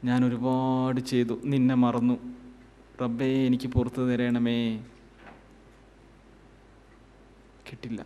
ഞാൻ ഒരുപാട് ചെയ്തു നിന്നെ മറന്നു റബ്ബേ എനിക്ക് പുറത്തു തരണമേ കിട്ടില്ല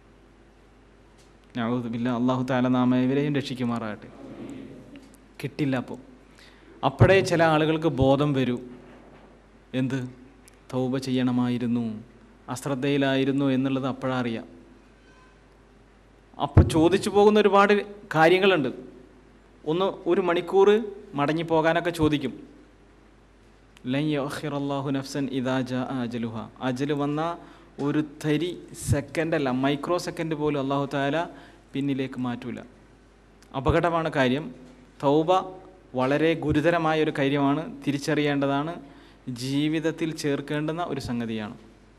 ഞാവുദില്ല അള്ളാഹു താല നാമ ഇവരെയും രക്ഷിക്കുമാറാകട്ടെ കിട്ടില്ല അപ്പോൾ അപ്പോഴേ ചില ആളുകൾക്ക് ബോധം വരൂ എന്ത് തൗബ ചെയ്യണമായിരുന്നു അശ്രദ്ധയിലായിരുന്നു എന്നുള്ളത് അപ്പോഴറിയാം അപ്പോൾ ചോദിച്ചു പോകുന്ന ഒരുപാട് കാര്യങ്ങളുണ്ട് ഒന്ന് ഒരു മണിക്കൂർ മടങ്ങി പോകാനൊക്കെ ചോദിക്കും ലൻ യഖിറല്ലാഹു നഫ്സൻ ഇദാ ജാ അജലുഹ അജല് വന്ന ഒരു തരി സെക്കൻഡ് അല്ല മൈക്രോ സെക്കൻഡ് പോലും അള്ളാഹു താല പിന്നിലേക്ക് മാറ്റൂല അപകടമാണ് കാര്യം തൗബ വളരെ ഗുരുതരമായ ഒരു കാര്യമാണ് തിരിച്ചറിയേണ്ടതാണ് ജീവിതത്തിൽ ചേർക്കേണ്ടുന്ന ഒരു സംഗതിയാണ്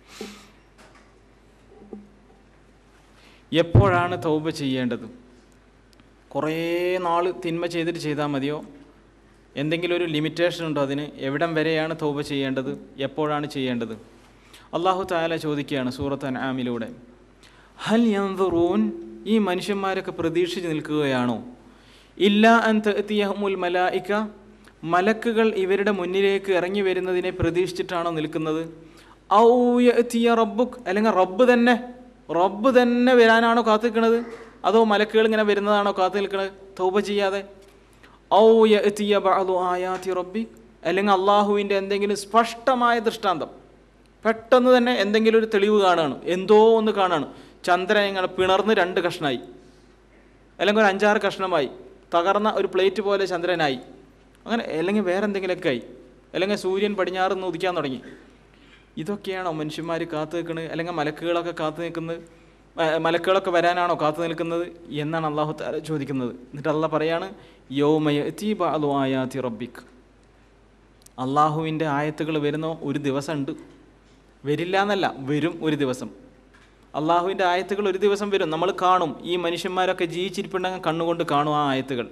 എപ്പോഴാണ് തൗബ ചെയ്യേണ്ടത് കുറേ നാൾ തിന്മ ചെയ്തിട്ട് ചെയ്താൽ മതിയോ എന്തെങ്കിലും ഒരു ലിമിറ്റേഷൻ ഉണ്ടോ അതിന് എവിടം വരെയാണ് തൗബ ചെയ്യേണ്ടത് എപ്പോഴാണ് ചെയ്യേണ്ടത് അള്ളാഹു താല ചോദിക്കുകയാണ് സൂറത്ത് അനാമിലൂടെ ഹൽ യൻദുറൂൻ ഈ മനുഷ്യന്മാരൊക്കെ പ്രതീക്ഷിച്ച് നിൽക്കുകയാണോ ഇല്ല അൻ തഅ്തിയഹുമുൽ മലായിക മലക്കുകൾ ഇവരുടെ മുന്നിലേക്ക് ഇറങ്ങി വരുന്നതിനെ പ്രതീക്ഷിച്ചിട്ടാണോ നിൽക്കുന്നത് ഔ യഅ്തിയ റബ്ബുക്ക് അല്ലെങ്കിൽ റബ്ബ് തന്നെ റബ്ബ് തന്നെ വരാനാണോ കാത്തു നിൽക്കുന്നത് അതോ മലക്കുകൾ ഇങ്ങനെ വരുന്നതാണോ കാത്തു നിൽക്കുന്നത് തൗബ ചെയ്യാതെ ഔ യഅ്തിയ ബഅദു ആയാതി റബ്ബി അല്ലെങ്കിൽ അള്ളാഹുവിൻ്റെ എന്തെങ്കിലും സ്പഷ്ടമായ ദൃഷ്ടാന്തം പെട്ടെന്ന് തന്നെ എന്തെങ്കിലും ഒരു തെളിവ് കാണുകയാണ് എന്തോ ഒന്ന് കാണുകയാണ് ചന്ദ്രൻ ഇങ്ങനെ പിണർന്ന് രണ്ട് കഷ്ണമായി അല്ലെങ്കിൽ ഒരു അഞ്ചാറ് കഷ്ണമായി തകർന്ന ഒരു പ്ലേറ്റ് പോലെ ചന്ദ്രനായി അങ്ങനെ അല്ലെങ്കിൽ വേറെ എന്തെങ്കിലുമൊക്കെ ആയി അല്ലെങ്കിൽ സൂര്യൻ പടിഞ്ഞാറ് നിന്ന് ഉദിക്കാൻ തുടങ്ങി ഇതൊക്കെയാണോ മനുഷ്യന്മാർ കാത്തു നിൽക്കുന്നത് അല്ലെങ്കിൽ മലക്കുകളൊക്കെ കാത്തു നിൽക്കുന്നത് ആ, മലക്കുകളൊക്കെ വരാനാണോ കാത്തു നിൽക്കുന്നത് എന്നാണ് അള്ളാഹു താല ചോദിക്കുന്നത് എന്നിട്ട് അള്ളാഹ് പറയാണ് യൗമയത്തി ബാലു ആയാത്തി റബ്ബിക്ക് അള്ളാഹുവിൻ്റെ ആയത്തുകൾ വരുന്ന ഒരു ദിവസമുണ്ട് വരില്ല എന്നല്ല വരും ഒരു ദിവസം അള്ളാഹുവിൻ്റെ ആയത്തുകൾ ഒരു ദിവസം വരും നമ്മൾ കാണും ഈ മനുഷ്യന്മാരൊക്കെ ജീവിച്ചിരിപ്പുണ്ടെങ്കിൽ കണ്ണുകൊണ്ട് കാണും ആ ആയത്തുകൾ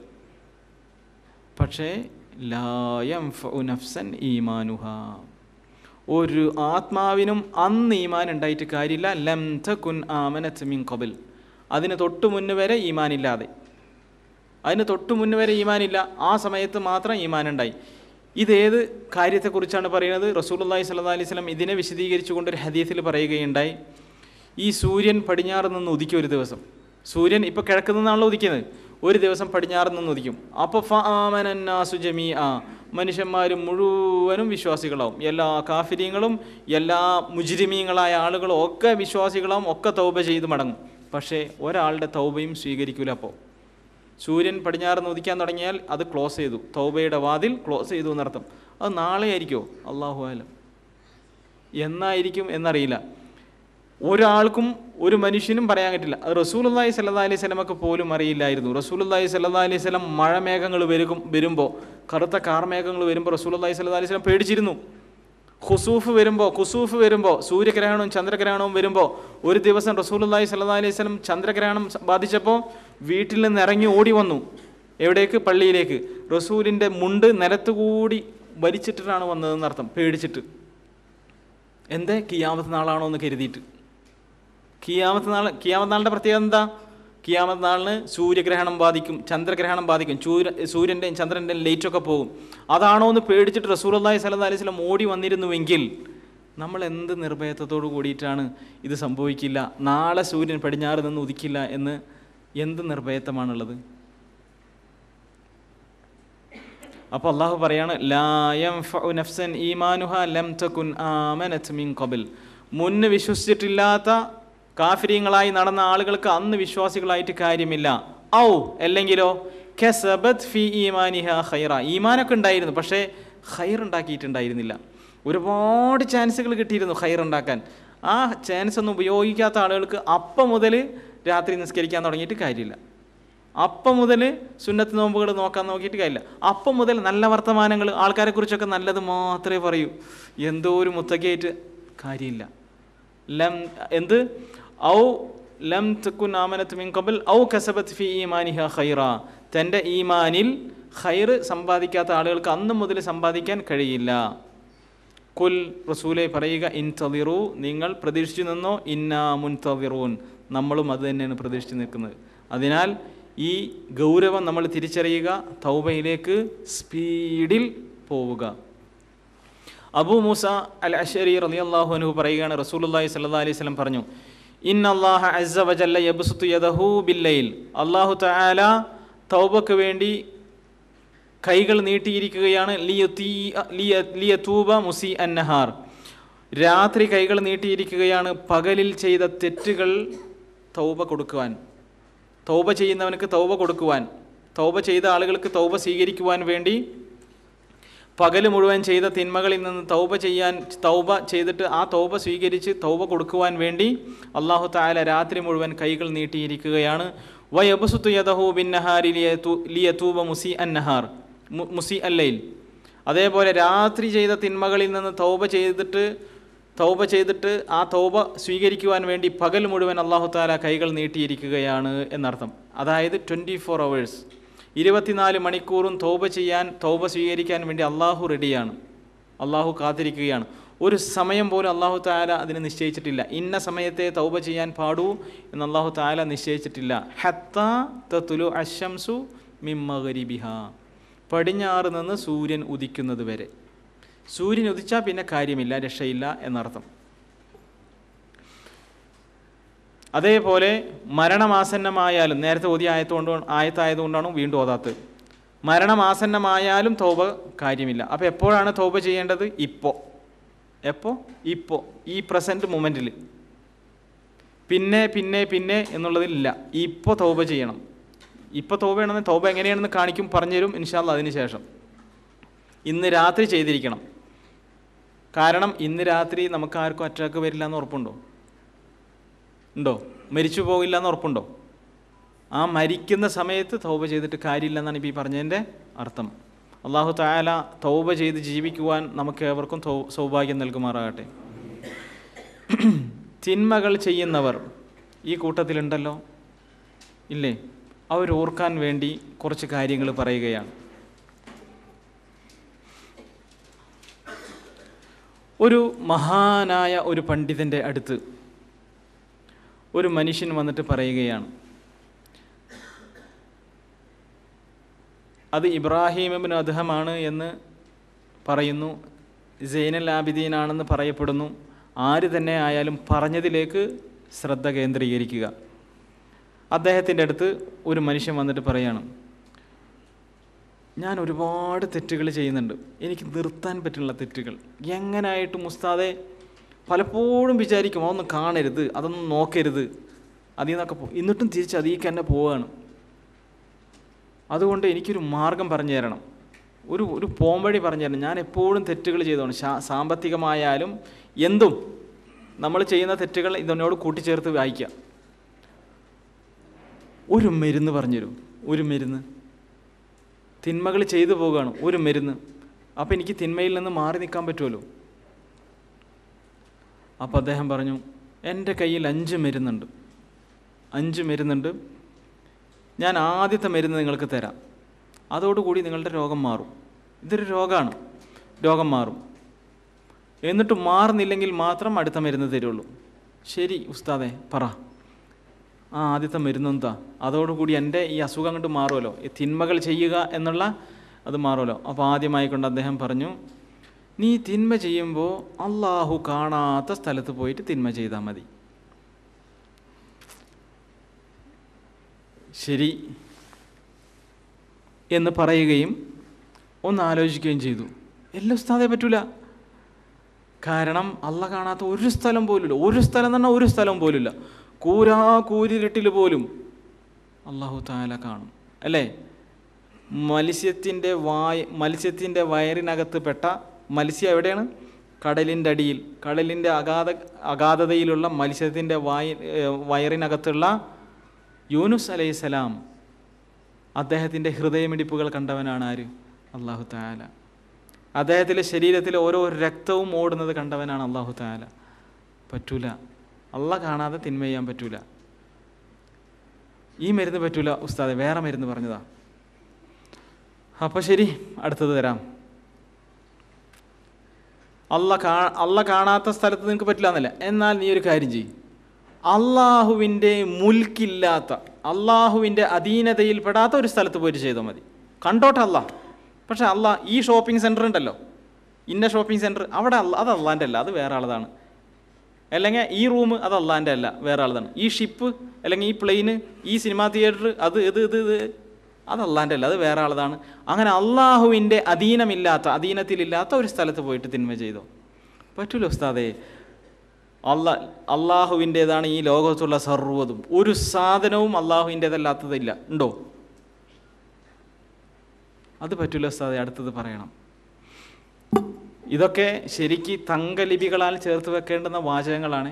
പക്ഷേ ലായം നഫ്സൻ ഈമാനുഹ ഒരു ആത്മാവിനും അന്ന് ഈമാൻ ഉണ്ടായിട്ട് കാര്യമില്ല ലം തകുൻ ആമനത്ത് മിൻ കബിൽ അതിന് തൊട്ട് മുന്ന് വരെ ഈമാനില്ലാതെ അതിന് തൊട്ട് മുന്ന് വരെ ഈമാനില്ല ആ സമയത്ത് മാത്രം ഈമാൻ ഉണ്ടായി ഇതേത് കാര്യത്തെക്കുറിച്ചാണ് പറയുന്നത് റസൂലുള്ളാഹി സ്വല്ലല്ലാഹി അലൈഹി വസല്ലം ഇതിനെ വിശദീകരിച്ചുകൊണ്ട് ഒരു ഹദീസിൽ പറയുകയുണ്ടായി ഈ സൂര്യൻ പടിഞ്ഞാറ് നിന്ന് ഉദിക്കും ഒരു ദിവസം സൂര്യൻ ഇപ്പോൾ കിഴക്ക് നിന്നാണല്ലോ ഉദിക്കുന്നത് ഒരു ദിവസം പടിഞ്ഞാറ് നിന്ന് ഉദിക്കും അപ്പോൾ ഫാമനന്നാസു ജമീ ആ മനുഷ്യന്മാർ മുഴുവനും വിശ്വാസികളാവും എല്ലാ കാഫിര്യങ്ങളും എല്ലാ മുജിരിമീങ്ങളായ ആളുകളും ഒക്കെ വിശ്വാസികളാവും ഒക്കെ തൗബ ചെയ്ത് മടങ്ങും പക്ഷേ ഒരാളുടെ തൗബയും സ്വീകരിക്കൂല അപ്പോൾ സൂര്യൻ പടിഞ്ഞാറ് നിന്ന് ഉദിക്കാൻ തുടങ്ങിയാൽ അത് ക്ലോസ് ചെയ്തു തൗബയുടെ വാതിൽ ക്ലോസ് ചെയ്തു എന്നർത്ഥം അത് നാളെ ആയിരിക്കുമോ അള്ളാഹു ആലം എന്നായിരിക്കും എന്നറിയില്ല ഒരാൾക്കും ഒരു മനുഷ്യനും പറയാൻ പറ്റില്ല അത് റസൂലുള്ളാഹി സല്ലല്ലാഹി അലൈഹി സ്വലമൊക്കെ പോലും അറിയില്ലായിരുന്നു റസൂലുള്ളാഹി സല്ലല്ലാഹി അലൈഹി സ്വലം മഴമേഘങ്ങൾ വരും വരുമ്പോൾ കറുത്ത കാർമേഘങ്ങൾ വരുമ്പോൾ റസൂലുള്ളാഹി സല്ലല്ലാഹി അലൈഹി സ്വലം പേടിച്ചിരുന്നു ഖുസൂഫ് വരുമ്പോൾ ഖുസൂഫ് വരുമ്പോൾ സൂര്യഗ്രഹണവും ചന്ദ്രഗ്രഹണവും വരുമ്പോൾ ഒരു ദിവസം റസൂലുള്ളാഹി സല്ലല്ലാഹി അലൈഹി സ്വലം ചന്ദ്രഗ്രഹണം ബാധിച്ചപ്പോൾ വീട്ടിൽ നിന്ന് ഇറങ്ങി ഓടി വന്നു എവിടേക്ക് പള്ളിയിലേക്ക് റസൂലിൻ്റെ മുണ്ട് നിലത്തുകൂടി വലിച്ചിട്ടിട്ടാണ് വന്നതെന്ന് അർത്ഥം പേടിച്ചിട്ട് എന്തേ കിയാമത്ത് നാളാണോ എന്ന് കരുതിയിട്ട് കിയാമത്ത് നാൾ കിയാമത്ത് നാളിൻ്റെ പ്രത്യേകത എന്താ കിയാമത്ത് നാളിന് സൂര്യഗ്രഹണം ബാധിക്കും ചന്ദ്രഗ്രഹണം ബാധിക്കും സൂര്യ സൂര്യൻ്റെയും ചന്ദ്രൻ്റെയും ലൈറ്റൊക്കെ പോകും അതാണോ എന്ന് പേടിച്ചിട്ട് റസൂലി സല്ലാ അലൈഹി സ്വലം ഓടി വന്നിരുന്നുവെങ്കിൽ നമ്മൾ എന്ത് നിർഭയത്വത്തോട് കൂടിയിട്ടാണ് ഇത് സംഭവിക്കില്ല നാളെ സൂര്യൻ പടിഞ്ഞാറ് നിന്ന് ഉദിക്കില്ല എന്ന് എന്ത് നിർഭയത്വമാണുള്ളത് അപ്പോൾ അള്ളാഹു പറയാണ് ലായം നഫ്സൻ ഈമാനുഹ ലം തകുൻ ആമനത് മിൻ ഖബൽ മുന്ന് വിശ്വസിച്ചിട്ടില്ലാത്ത കാഫിര്യങ്ങളായി നടന്ന ആളുകൾക്ക് അന്ന് വിശ്വാസികളായിട്ട് കാര്യമില്ല ഔ അല്ലെങ്കിലോ കസബത് ഫി ഈമാനിഹ ഖൈറ ഈമാനൊക്കെ ഉണ്ടായിരുന്നു പക്ഷേ ഖൈർ ഉണ്ടാക്കിയിട്ടുണ്ടായിരുന്നില്ല ഒരുപാട് ചാൻസുകൾ കിട്ടിയിരുന്നു ഖൈർ ഉണ്ടാക്കാൻ ആ ചാൻസ് ഒന്നും ഉപയോഗിക്കാത്ത ആളുകൾക്ക് അപ്പം മുതൽ രാത്രി നിസ്കരിക്കാൻ തുടങ്ങിയിട്ട് കാര്യമില്ല അപ്പം മുതൽ സുന്നത്ത് നോമ്പുകൾ നോക്കാൻ നോക്കിയിട്ട് കാര്യമില്ല അപ്പം മുതൽ നല്ല വർത്തമാനങ്ങൾ ആൾക്കാരെ കുറിച്ചൊക്കെ നല്ലത് മാത്രമേ പറയൂ എന്തോ ഒരു മുത്തകയായിട്ട് കാര്യമില്ല ലം എന്ത് ഔ ലം തക്കുൻ ആമനത്ത് മിൻ കബൽ ഔ കസബത്ത് ഫി ഈമാനിഹ ഖൈറ തൻ്റെ ഈമാനിൽ ഖൈർ സമ്പാദിക്കാത്ത ആളുകൾക്ക് അന്ന് മുതൽ സമ്പാദിക്കാൻ കഴിയില്ല കുൽ റസൂലെ പറയുക ഇൻ തളിറു നിങ്ങൾ പ്രതീക്ഷിച്ചു നിന്നോ ഇന്നാ മുൻ തളിറൂൻ നമ്മളും അത് തന്നെയാണ് പ്രതീക്ഷിച്ച് നിൽക്കുന്നത് അതിനാൽ ഈ ഗൗരവം നമ്മൾ തിരിച്ചറിയുക തൗബയിലേക്ക് സ്പീഡിൽ പോവുക അബൂ മൂസ അൽ അഷരി റളിയല്ലാഹു അൻഹു പറയുകയാണ് റസൂലുള്ളാഹി സ്വല്ലല്ലാഹി അലൈഹി വസല്ലം പറഞ്ഞു ഇന്നല്ലാഹ അസ്സ വജല്ല യബ്സുത്തു യദഹു ബില്ലൈൽ അല്ലാഹു തആല തൗബക്ക് വേണ്ടി കൈകൾ നീട്ടിയിരിക്കുകയാണ് ലിയതീ ലിയ- ലിയതൂബ മുസി അന്നഹാർ രാത്രി കൈകൾ നീട്ടിയിരിക്കുകയാണ് പകലിൽ ചെയ്ത തെറ്റുകൾ തൗബ കൊടുക്കുവാൻ തൗബ ചെയ്യുന്നവനക്ക് തൗബ കൊടുക്കുവാൻ തൗബ ചെയ്ത ആളുകൾക്ക് തൗബ സ്വീകരിക്കുവാൻ വേണ്ടി പകൽ മുഴുവൻ ചെയ്ത തിന്മകളിൽ നിന്ന് തൗബ ചെയ്യാൻ തൗബ ചെയ്തിട്ട് ആ തൗബ സ്വീകരിച്ച് തൗബ കൊടുക്കുവാൻ വേണ്ടി അള്ളാഹു താല രാത്രി മുഴുവൻ കൈകൾ നീട്ടിയിരിക്കുകയാണ് വയബസുത്തു യദഹു ബിൻ നഹാരി ലിയതൂബ മുസി അന്നഹാർ മു- മുസി അല്ലയിൽ അതേപോലെ രാത്രി ചെയ്ത തിന്മകളിൽ നിന്ന് തൗബ ചെയ്തിട്ട് തൗബ ചെയ്തിട്ട് ആ തൗബ സ്വീകരിക്കുവാൻ വേണ്ടി പകൽ മുഴുവൻ അള്ളാഹു താല കൈകൾ നീട്ടിയിരിക്കുകയാണ് എന്നർത്ഥം അതായത് ട്വൻറ്റി ഫോർ അവേഴ്സ് ഇരുപത്തിനാല് മണിക്കൂറും തൗബ ചെയ്യാൻ തൗബ സ്വീകരിക്കാൻ വേണ്ടി അള്ളാഹു റെഡിയാണ് അള്ളാഹു കാത്തിരിക്കുകയാണ് ഒരു സമയം പോലും അള്ളാഹു താല അതിന് നിശ്ചയിച്ചിട്ടില്ല ഇന്ന സമയത്തെ തൗബ ചെയ്യാൻ പാടൂ എന്ന് അള്ളാഹു താല നിശ്ചയിച്ചിട്ടില്ല ഹത്ത തത്തുലു അശംസു മിമ്മഗരിബിഹ പടിഞ്ഞാറ് നിന്ന് സൂര്യൻ ഉദിക്കുന്നത് വരെ സൂര്യൻ ഉദിച്ചാൽ പിന്നെ കാര്യമില്ല രക്ഷയില്ല എന്നർത്ഥം അതേപോലെ മരണമാസന്നമായാലും നേരത്തെ ഓതി ആയതുകൊണ്ട് ആയത്തായതുകൊണ്ടാണ് വീണ്ടും ഓതാത്തത് മരണമാസന്നമായാലും തൗബ കാര്യമില്ല അപ്പോൾ എപ്പോഴാണ് തൗബ ചെയ്യേണ്ടത് ഇപ്പോൾ എപ്പോൾ ഇപ്പോൾ ഈ പ്രസൻറ്റ് മൊമെൻറ്റിൽ പിന്നെ പിന്നെ പിന്നെ എന്നുള്ളതിലില്ല ഇപ്പോൾ തൗബ ചെയ്യണം ഇപ്പോൾ തൗബ ചെയ്യണമെന്ന് തൗബ എങ്ങനെയാണെന്ന് കാണിക്കും പറഞ്ഞുതരും ഇൻഷാല്ല അതിന് ശേഷം ഇന്ന് രാത്രി ചെയ്തിരിക്കണം കാരണം ഇന്ന് രാത്രി നമുക്ക് ആർക്കും അറ്റാക്ക് വരില്ല എന്ന് ഉറപ്പുണ്ടോ ഉണ്ടോ മരിച്ചു പോകില്ല എന്ന് ഉറപ്പുണ്ടോ ആ മരിക്കുന്ന സമയത്ത് തൗബ ചെയ്തിട്ട് കാര്യമില്ല എന്നാണ് ഇപ്പോൾ ഈ പറഞ്ഞതിൻ്റെ അർത്ഥം അള്ളാഹു തായാല തൗബ ചെയ്ത് ജീവിക്കുവാൻ നമുക്ക് ഏവർക്കും തൗ സൗഭാഗ്യം നൽകുമാറാകട്ടെ തിന്മകൾ ചെയ്യുന്നവർ ഈ കൂട്ടത്തിലുണ്ടല്ലോ ഇല്ലേ അവർ ഓർക്കാൻ വേണ്ടി കുറച്ച് കാര്യങ്ങൾ പറയുകയാണ് ഒരു മഹാനായ ഒരു പണ്ഡിതൻ്റെ അടുത്ത് ഒരു മനുഷ്യൻ വന്നിട്ട് പറയുകയാണ് അത് ഇബ്രാഹിം ഇബ്നു അദ്ഹമാണ് എന്ന് പറയുന്നു സൈനൽ ആബിദീനാണെന്ന് പറയപ്പെടുന്നു ആര് തന്നെ ആയാലും പറഞ്ഞതിലേക്ക് ശ്രദ്ധ കേന്ദ്രീകരിക്കുക അദ്ദേഹത്തിൻ്റെ അടുത്ത് ഒരു മനുഷ്യൻ വന്നിട്ട് പറയാണ് ഞാൻ ഒരുപാട് തെറ്റുകൾ ചെയ്യുന്നുണ്ട് എനിക്ക് നിർത്താൻ പറ്റുള്ള തെറ്റുകൾ എങ്ങനായിട്ടും ഉസ്താദെ പലപ്പോഴും വിചാരിക്കും അതൊന്നും കാണരുത് അതൊന്നും നോക്കരുത് അതിൽ നിന്നൊക്കെ പോ എന്നിട്ടും തിരിച്ച് അതിലേക്ക് തന്നെ പോവുകയാണ് അതുകൊണ്ട് എനിക്കൊരു മാർഗം പറഞ്ഞു തരണം ഒരു ഒരു പോംവഴി പറഞ്ഞു തരണം ഞാൻ എപ്പോഴും തെറ്റുകൾ ചെയ്തോണം ശാ സാമ്പത്തികമായാലും എന്തും നമ്മൾ ചെയ്യുന്ന തെറ്റുകൾ ഇതിനോട് കൂട്ടിച്ചേർത്ത് വായിക്കുക ഒരു മരുന്ന് പറഞ്ഞുതരും ഒരു മരുന്ന് തിന്മകൾ ചെയ്തു പോകുകയാണ് ഒരു മരുന്ന് അപ്പോൾ എനിക്ക് തിന്മയിൽ നിന്ന് മാറി നിൽക്കാൻ പറ്റുമല്ലോ അപ്പോൾ അദ്ദേഹം പറഞ്ഞു എൻ്റെ കയ്യിൽ അഞ്ച് മരുന്നുണ്ട് അഞ്ച് മരുന്നുണ്ട് ഞാൻ ആദ്യത്തെ മരുന്ന് നിങ്ങൾക്ക് തരാം അതോടുകൂടി നിങ്ങളുടെ രോഗം മാറും ഇതൊരു രോഗമാണ് രോഗം മാറും എന്നിട്ട് മാറുന്നില്ലെങ്കിൽ മാത്രം അടുത്ത മരുന്ന് തരുള്ളൂ ശരി ഉസ്താദെ പറ ആ ആദ്യത്തെ മരുന്നെന്താ അതോടുകൂടി എൻ്റെ ഈ അസുഖം കൊണ്ട് മാറുമല്ലോ ഈ തിന്മകൾ ചെയ്യുക എന്നുള്ള അത് മാറുമല്ലോ അപ്പോൾ ആദ്യമായിക്കൊണ്ട് അദ്ദേഹം പറഞ്ഞു നീ തിന്മ ചെയ്യുമ്പോൾ അള്ളാഹു കാണാത്ത സ്ഥലത്ത് പോയിട്ട് തിന്മ ചെയ്താൽ മതി ശരി എന്ന് പറയുകയും ഒന്ന് ആലോചിക്കുകയും ചെയ്തു എല്ലാ ഉസ്താദെ പറ്റൂല കാരണം അല്ല കാണാത്ത ഒരു സ്ഥലം പോലുമില്ല ഒരു സ്ഥലം എന്ന് പറഞ്ഞാൽ ഒരു സ്ഥലം പോലുമില്ല കൂരാ കൂരിരുട്ടിൽ പോലും അള്ളാഹു താല കാണും അല്ലേ മത്സ്യത്തിൻ്റെ വായ മത്സ്യത്തിൻ്റെ വയറിനകത്ത് പെട്ട മത്സ്യം എവിടെയാണ് കടലിൻ്റെ അടിയിൽ കടലിൻ്റെ അഗാധ അഗാധതയിലുള്ള മത്സ്യത്തിൻ്റെ വായ ഏർ വയറിനകത്തുള്ള യൂനുസ് അലൈഹിസ്സലാം അദ്ദേഹത്തിൻ്റെ ഹൃദയമിടിപ്പുകൾ കണ്ടവനാണ് ആര് അള്ളാഹു താല അദ്ദേഹത്തിൻ്റെ ശരീരത്തിലെ ഓരോ രക്തവും ഓടുന്നത് കണ്ടവനാണ് അള്ളാഹു താല പറ്റൂല അള്ള കാണാതെ തിന്മ ചെയ്യാൻ പറ്റൂല ഈ മരുന്ന് പറ്റൂല ഉസ്താദെ വേറെ മരുന്ന് പറഞ്ഞതാ അപ്പോൾ ശരി അടുത്തത് തരാം അല്ല കാ അല്ല കാണാത്ത സ്ഥലത്ത് നിങ്ങൾക്ക് പറ്റില്ല എന്നല്ല എന്നാൽ നീ ഒരു കാര്യം ചെയ്യും അള്ളാഹുവിൻ്റെ മുൽക്കില്ലാത്ത അള്ളാഹുവിൻ്റെ അധീനതയിൽ പെടാത്ത ഒരു സ്ഥലത്ത് പോയിട്ട് ചെയ്താൽ മതി കണ്ടോട്ടെ അല്ല പക്ഷേ അല്ല ഈ ഷോപ്പിംഗ് സെൻറ്റർ ഉണ്ടല്ലോ ഇന്ന ഷോപ്പിംഗ് സെൻറ്റർ അവിടെ അല്ല അത് അള്ളാൻ്റെ അല്ല അത് വേറെ ആളതാണ് അല്ലെങ്കിൽ ഈ റൂം അത് അള്ളാൻ്റെ അല്ല വേറെ ആളതാണ് ഈ ഷിപ്പ് അല്ലെങ്കിൽ ഈ പ്ലെയിന് ഈ സിനിമാ തിയേറ്റർ അത് ഇത് ഇത് ഇത് അത് അള്ളാൻ്റെ അല്ല അത് വേറെ ആളതാണ് അങ്ങനെ അള്ളാഹുവിൻ്റെ അധീനമില്ലാത്ത അധീനത്തിലില്ലാത്ത ഒരു സ്ഥലത്ത് പോയിട്ട് തിന്മ ചെയ്തോ പറ്റൂല ഉസ്താദേ അള്ളാ അള്ളാഹുവിൻ്റേതാണ് ഈ ലോകത്തുള്ള സർവ്വതും ഒരു സാധനവും അള്ളാഹുവിൻ്റേതല്ലാത്തതില്ല ഉണ്ടോ അത് പറ്റൂല ഉസ്താദെ അടുത്തത് പറയണം ഇതൊക്കെ ശരിക്ക് തങ്കലിപികളാൽ ചേർത്ത് വെക്കേണ്ടുന്ന വാചകങ്ങളാണ്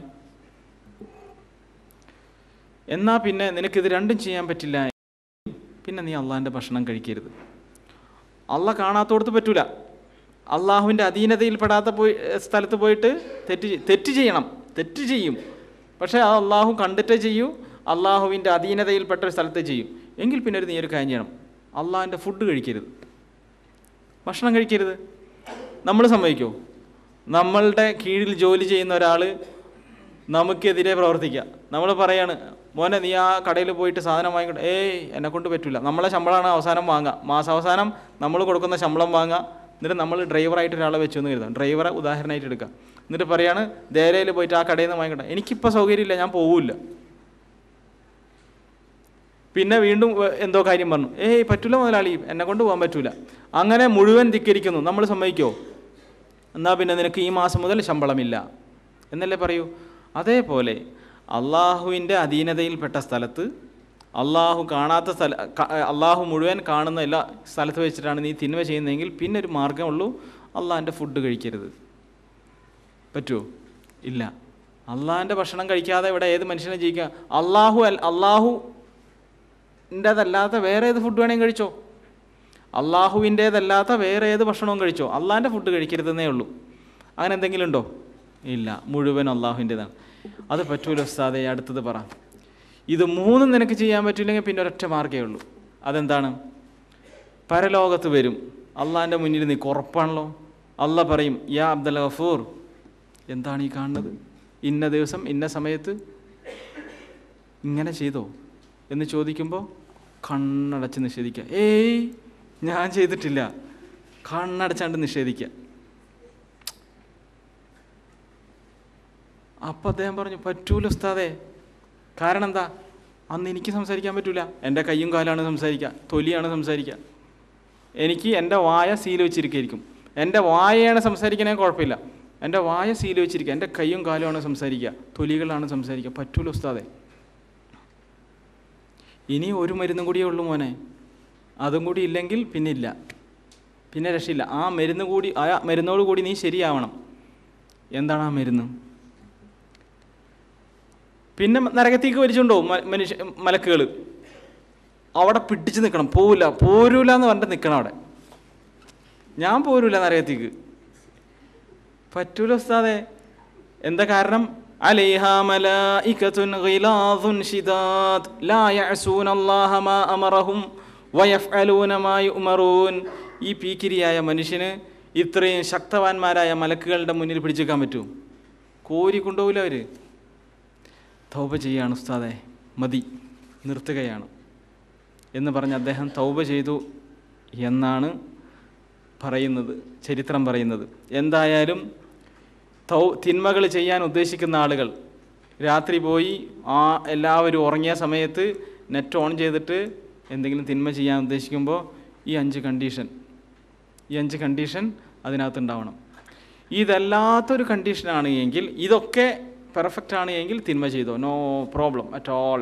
എന്നാ പിന്നെ നിനക്കിത് രണ്ടും ചെയ്യാൻ പറ്റില്ല പിന്നെ നീ അള്ളാഹിൻ്റെ ഭക്ഷണം കഴിക്കരുത് അള്ള കാണാത്തോടത്ത് പറ്റൂല അള്ളാഹുവിൻ്റെ അധീനതയിൽപ്പെടാത്ത പോയി സ്ഥലത്ത് പോയിട്ട് തെറ്റ് ചെയ്- തെറ്റ് ചെയ്യണം തെറ്റ് ചെയ്യും പക്ഷേ ആ അള്ളാഹു കണ്ടിട്ടേ ചെയ്യൂ അള്ളാഹുവിൻ്റെ അധീനതയിൽപ്പെട്ട ഒരു സ്ഥലത്തെ ചെയ്യും എങ്കിൽ പിന്നെ ഒരു നീ ഒരു കാര്യം ചെയ്യണം അള്ളാഹിൻ്റെ ഫുഡ് കഴിക്കരുത് ഭക്ഷണം കഴിക്കരുത് നമ്മൾ സമ്മതിക്കുമോ നമ്മളുടെ കീഴിൽ ജോലി ചെയ്യുന്ന ഒരാൾ നമുക്കെതിരെ പ്രവർത്തിക്കുക നമ്മൾ പറയാണ് മോനെ നീ ആ കടയിൽ പോയിട്ട് സാധനം വാങ്ങിക്കൊണ്ട് ഏയ് എന്നെ കൊണ്ട് പറ്റില്ല നമ്മളെ ശമ്പളമാണ് അവസാനം വാങ്ങുക മാസാവസാനം നമ്മൾ കൊടുക്കുന്ന ശമ്പളം വാങ്ങുക എന്നിട്ട് നമ്മൾ ഡ്രൈവറായിട്ട് ഒരാളെ വെച്ചു എന്ന് കരുതാം ഡ്രൈവറെ ഉദാഹരണമായിട്ട് എടുക്കുക എന്നിട്ട് പറയാണ് ദേരയിൽ പോയിട്ട് ആ കടയിൽ നിന്ന് വാങ്ങിക്കട്ടെ എനിക്കിപ്പോൾ സൗകര്യമില്ല ഞാൻ പോവില്ല പിന്നെ വീണ്ടും വ- എന്തോ കാര്യം പറഞ്ഞു ഏയ് പറ്റൂല മുതലാളി എന്നെ കൊണ്ട് പോകാൻ പറ്റൂല അങ്ങനെ മുഴുവൻ ധിക്കരിക്കുന്നു നമ്മൾ സമ്മതിക്കോ എന്നാൽ പിന്നെ നിനക്ക് ഈ മാസം മുതൽ ശമ്പളമില്ല എന്നല്ലേ പറയൂ അതേപോലെ അള്ളാഹുവിൻ്റെ അധീനതയിൽപ്പെട്ട സ്ഥലത്ത് അള്ളാഹു കാണാത്ത സ്ഥല ക- അള്ളാഹു മുഴുവൻ കാണുന്ന എല്ലാ സ്ഥലത്ത് വെച്ചിട്ടാണ് നീ തിന്മ ചെയ്യുന്നതെങ്കിൽ പിന്നെ ഒരു മാർഗ്ഗമുള്ളൂ അള്ളാഹിൻ്റെ ഫുഡ് കഴിക്കരുത് പറ്റുമോ ഇല്ല അള്ളാഹിൻ്റെ ഭക്ഷണം കഴിക്കാതെ ഇവിടെ ഏത് മനുഷ്യനെ ജീവിക്കുക അള്ളാഹു അൽ അള്ളാഹു ൻ്റെതല്ലാത്ത വേറെ ഏത് ഫുഡ് വേണമെങ്കിൽ കഴിച്ചോ അള്ളാഹുവിൻ്റേതല്ലാത്ത വേറെ ഏത് ഭക്ഷണവും കഴിച്ചോ അള്ളാഹിൻ്റെ ഫുഡ് കഴിക്കരുതെന്നേ ഉള്ളൂ അങ്ങനെ എന്തെങ്കിലും ഉണ്ടോ ഇല്ല മുഴുവൻ അള്ളാഹുവിൻ്റെതാണ് അത് പറ്റൂല ഉസ്താദെ അടുത്തത് പറ ഇത് മൂന്നും നിനക്ക് ചെയ്യാൻ പറ്റില്ലെങ്കിൽ പിന്നെ ഒരൊറ്റ മാർഗ്ഗമേ ഉള്ളൂ അതെന്താണ് പരലോകത്ത് വരും അള്ളാഹിൻ്റെ മുന്നിൽ നീ ഉറപ്പാണല്ലോ അല്ല പറയും യാ അബ്ദുൽ ഗഫൂർ എന്താണ് ഈ കാണുന്നത് ഇന്ന ദിവസം ഇന്ന സമയത്ത് ഇങ്ങനെ ചെയ്തോ എന്ന് ചോദിക്കുമ്പോൾ കണ്ണടച്ച് നിഷേധിക്കുക ഏയ് ഞാൻ ചെയ്തിട്ടില്ല കണ്ണടച്ചാണ്ട് നിഷേധിക്കുക അപ്പം അദ്ദേഹം പറഞ്ഞു പറ്റൂല ഉസ്താദേ കാരണം എന്താ അന്ന് എനിക്ക് സംസാരിക്കാൻ പറ്റൂല എൻ്റെ കയ്യും കാലാണ് സംസാരിക്കുക തൊലിയാണ് സംസാരിക്കുക എനിക്ക് എൻ്റെ വായ സീൽ വെച്ചിരിക്കുകയായിരിക്കും എൻ്റെ വായയാണ് സംസാരിക്കണേ കുഴപ്പമില്ല എൻ്റെ വായ സീൽ വെച്ചിരിക്കുക എൻ്റെ കയ്യും കാലുമാണ് സംസാരിക്കുക തൊലികളാണ് സംസാരിക്കുക പറ്റൂല ഉസ്താദേ ഇനി ഒരു മരുന്നും കൂടിയേ ഉള്ളൂ മോനെ അതും കൂടി ഇല്ലെങ്കിൽ പിന്നെ ഇല്ല പിന്നെ രക്ഷയില്ല ആ മരുന്ന് കൂടി ആ മരുന്നോട് കൂടി നീ ശരിയാവണം എന്താണ് ആ മരുന്ന് പിന്നെ നരകത്തേക്ക് വലിച്ചുണ്ടോ മനുഷ്യ മലക്കുകൾ അവിടെ പിടിച്ച് നിൽക്കണം പോവില്ല പോരൂല എന്ന് പറഞ്ഞിട്ട് നിൽക്കണം അവിടെ ഞാൻ പോരൂല നരകത്തേക്ക് പറ്റൂല ഉസ്താദെ എന്താ കാരണം عليها ملائكة غلاظ شداد لا يعصون الله ما أمرهم ويفعلون ما يؤمرون ഈ പീക്കിരിയായ മനുഷ്യന് ഇത്രയും ശക്തവാന്മാരായ മലക്കുകളുടെ മുന്നിൽ പിടിച്ചേക്കാൻ പറ്റൂ കോരി കൊണ്ടുപോകില്ല അവർ തൗബ ചെയ്യാണ് ഉസ്താദെ മതി നിർത്തുകയാണ് എന്ന് പറഞ്ഞ് അദ്ദേഹം തൗബ ചെയ്തു എന്നാണ് പറയുന്നത് ചരിത്രം പറയുന്നത് എന്തായാലും തൗ തിന്മകൾ ചെയ്യാൻ ഉദ്ദേശിക്കുന്ന ആളുകൾ രാത്രി പോയി ആ എല്ലാവരും ഉറങ്ങിയ സമയത്ത് നെറ്റ് ഓൺ ചെയ്തിട്ട് എന്തെങ്കിലും തിന്മ ചെയ്യാൻ ഉദ്ദേശിക്കുമ്പോൾ ഈ അഞ്ച് കണ്ടീഷൻ ഈ അഞ്ച് കണ്ടീഷൻ അതിനകത്ത് ഉണ്ടാവണം ഇതല്ലാത്തൊരു കണ്ടീഷനാണ് എങ്കിൽ ഇതൊക്കെ പെർഫെക്റ്റ് ആണ് എങ്കിൽ തിന്മ ചെയ്തോ നോ പ്രോബ്ലം അറ്റ് ഓൾ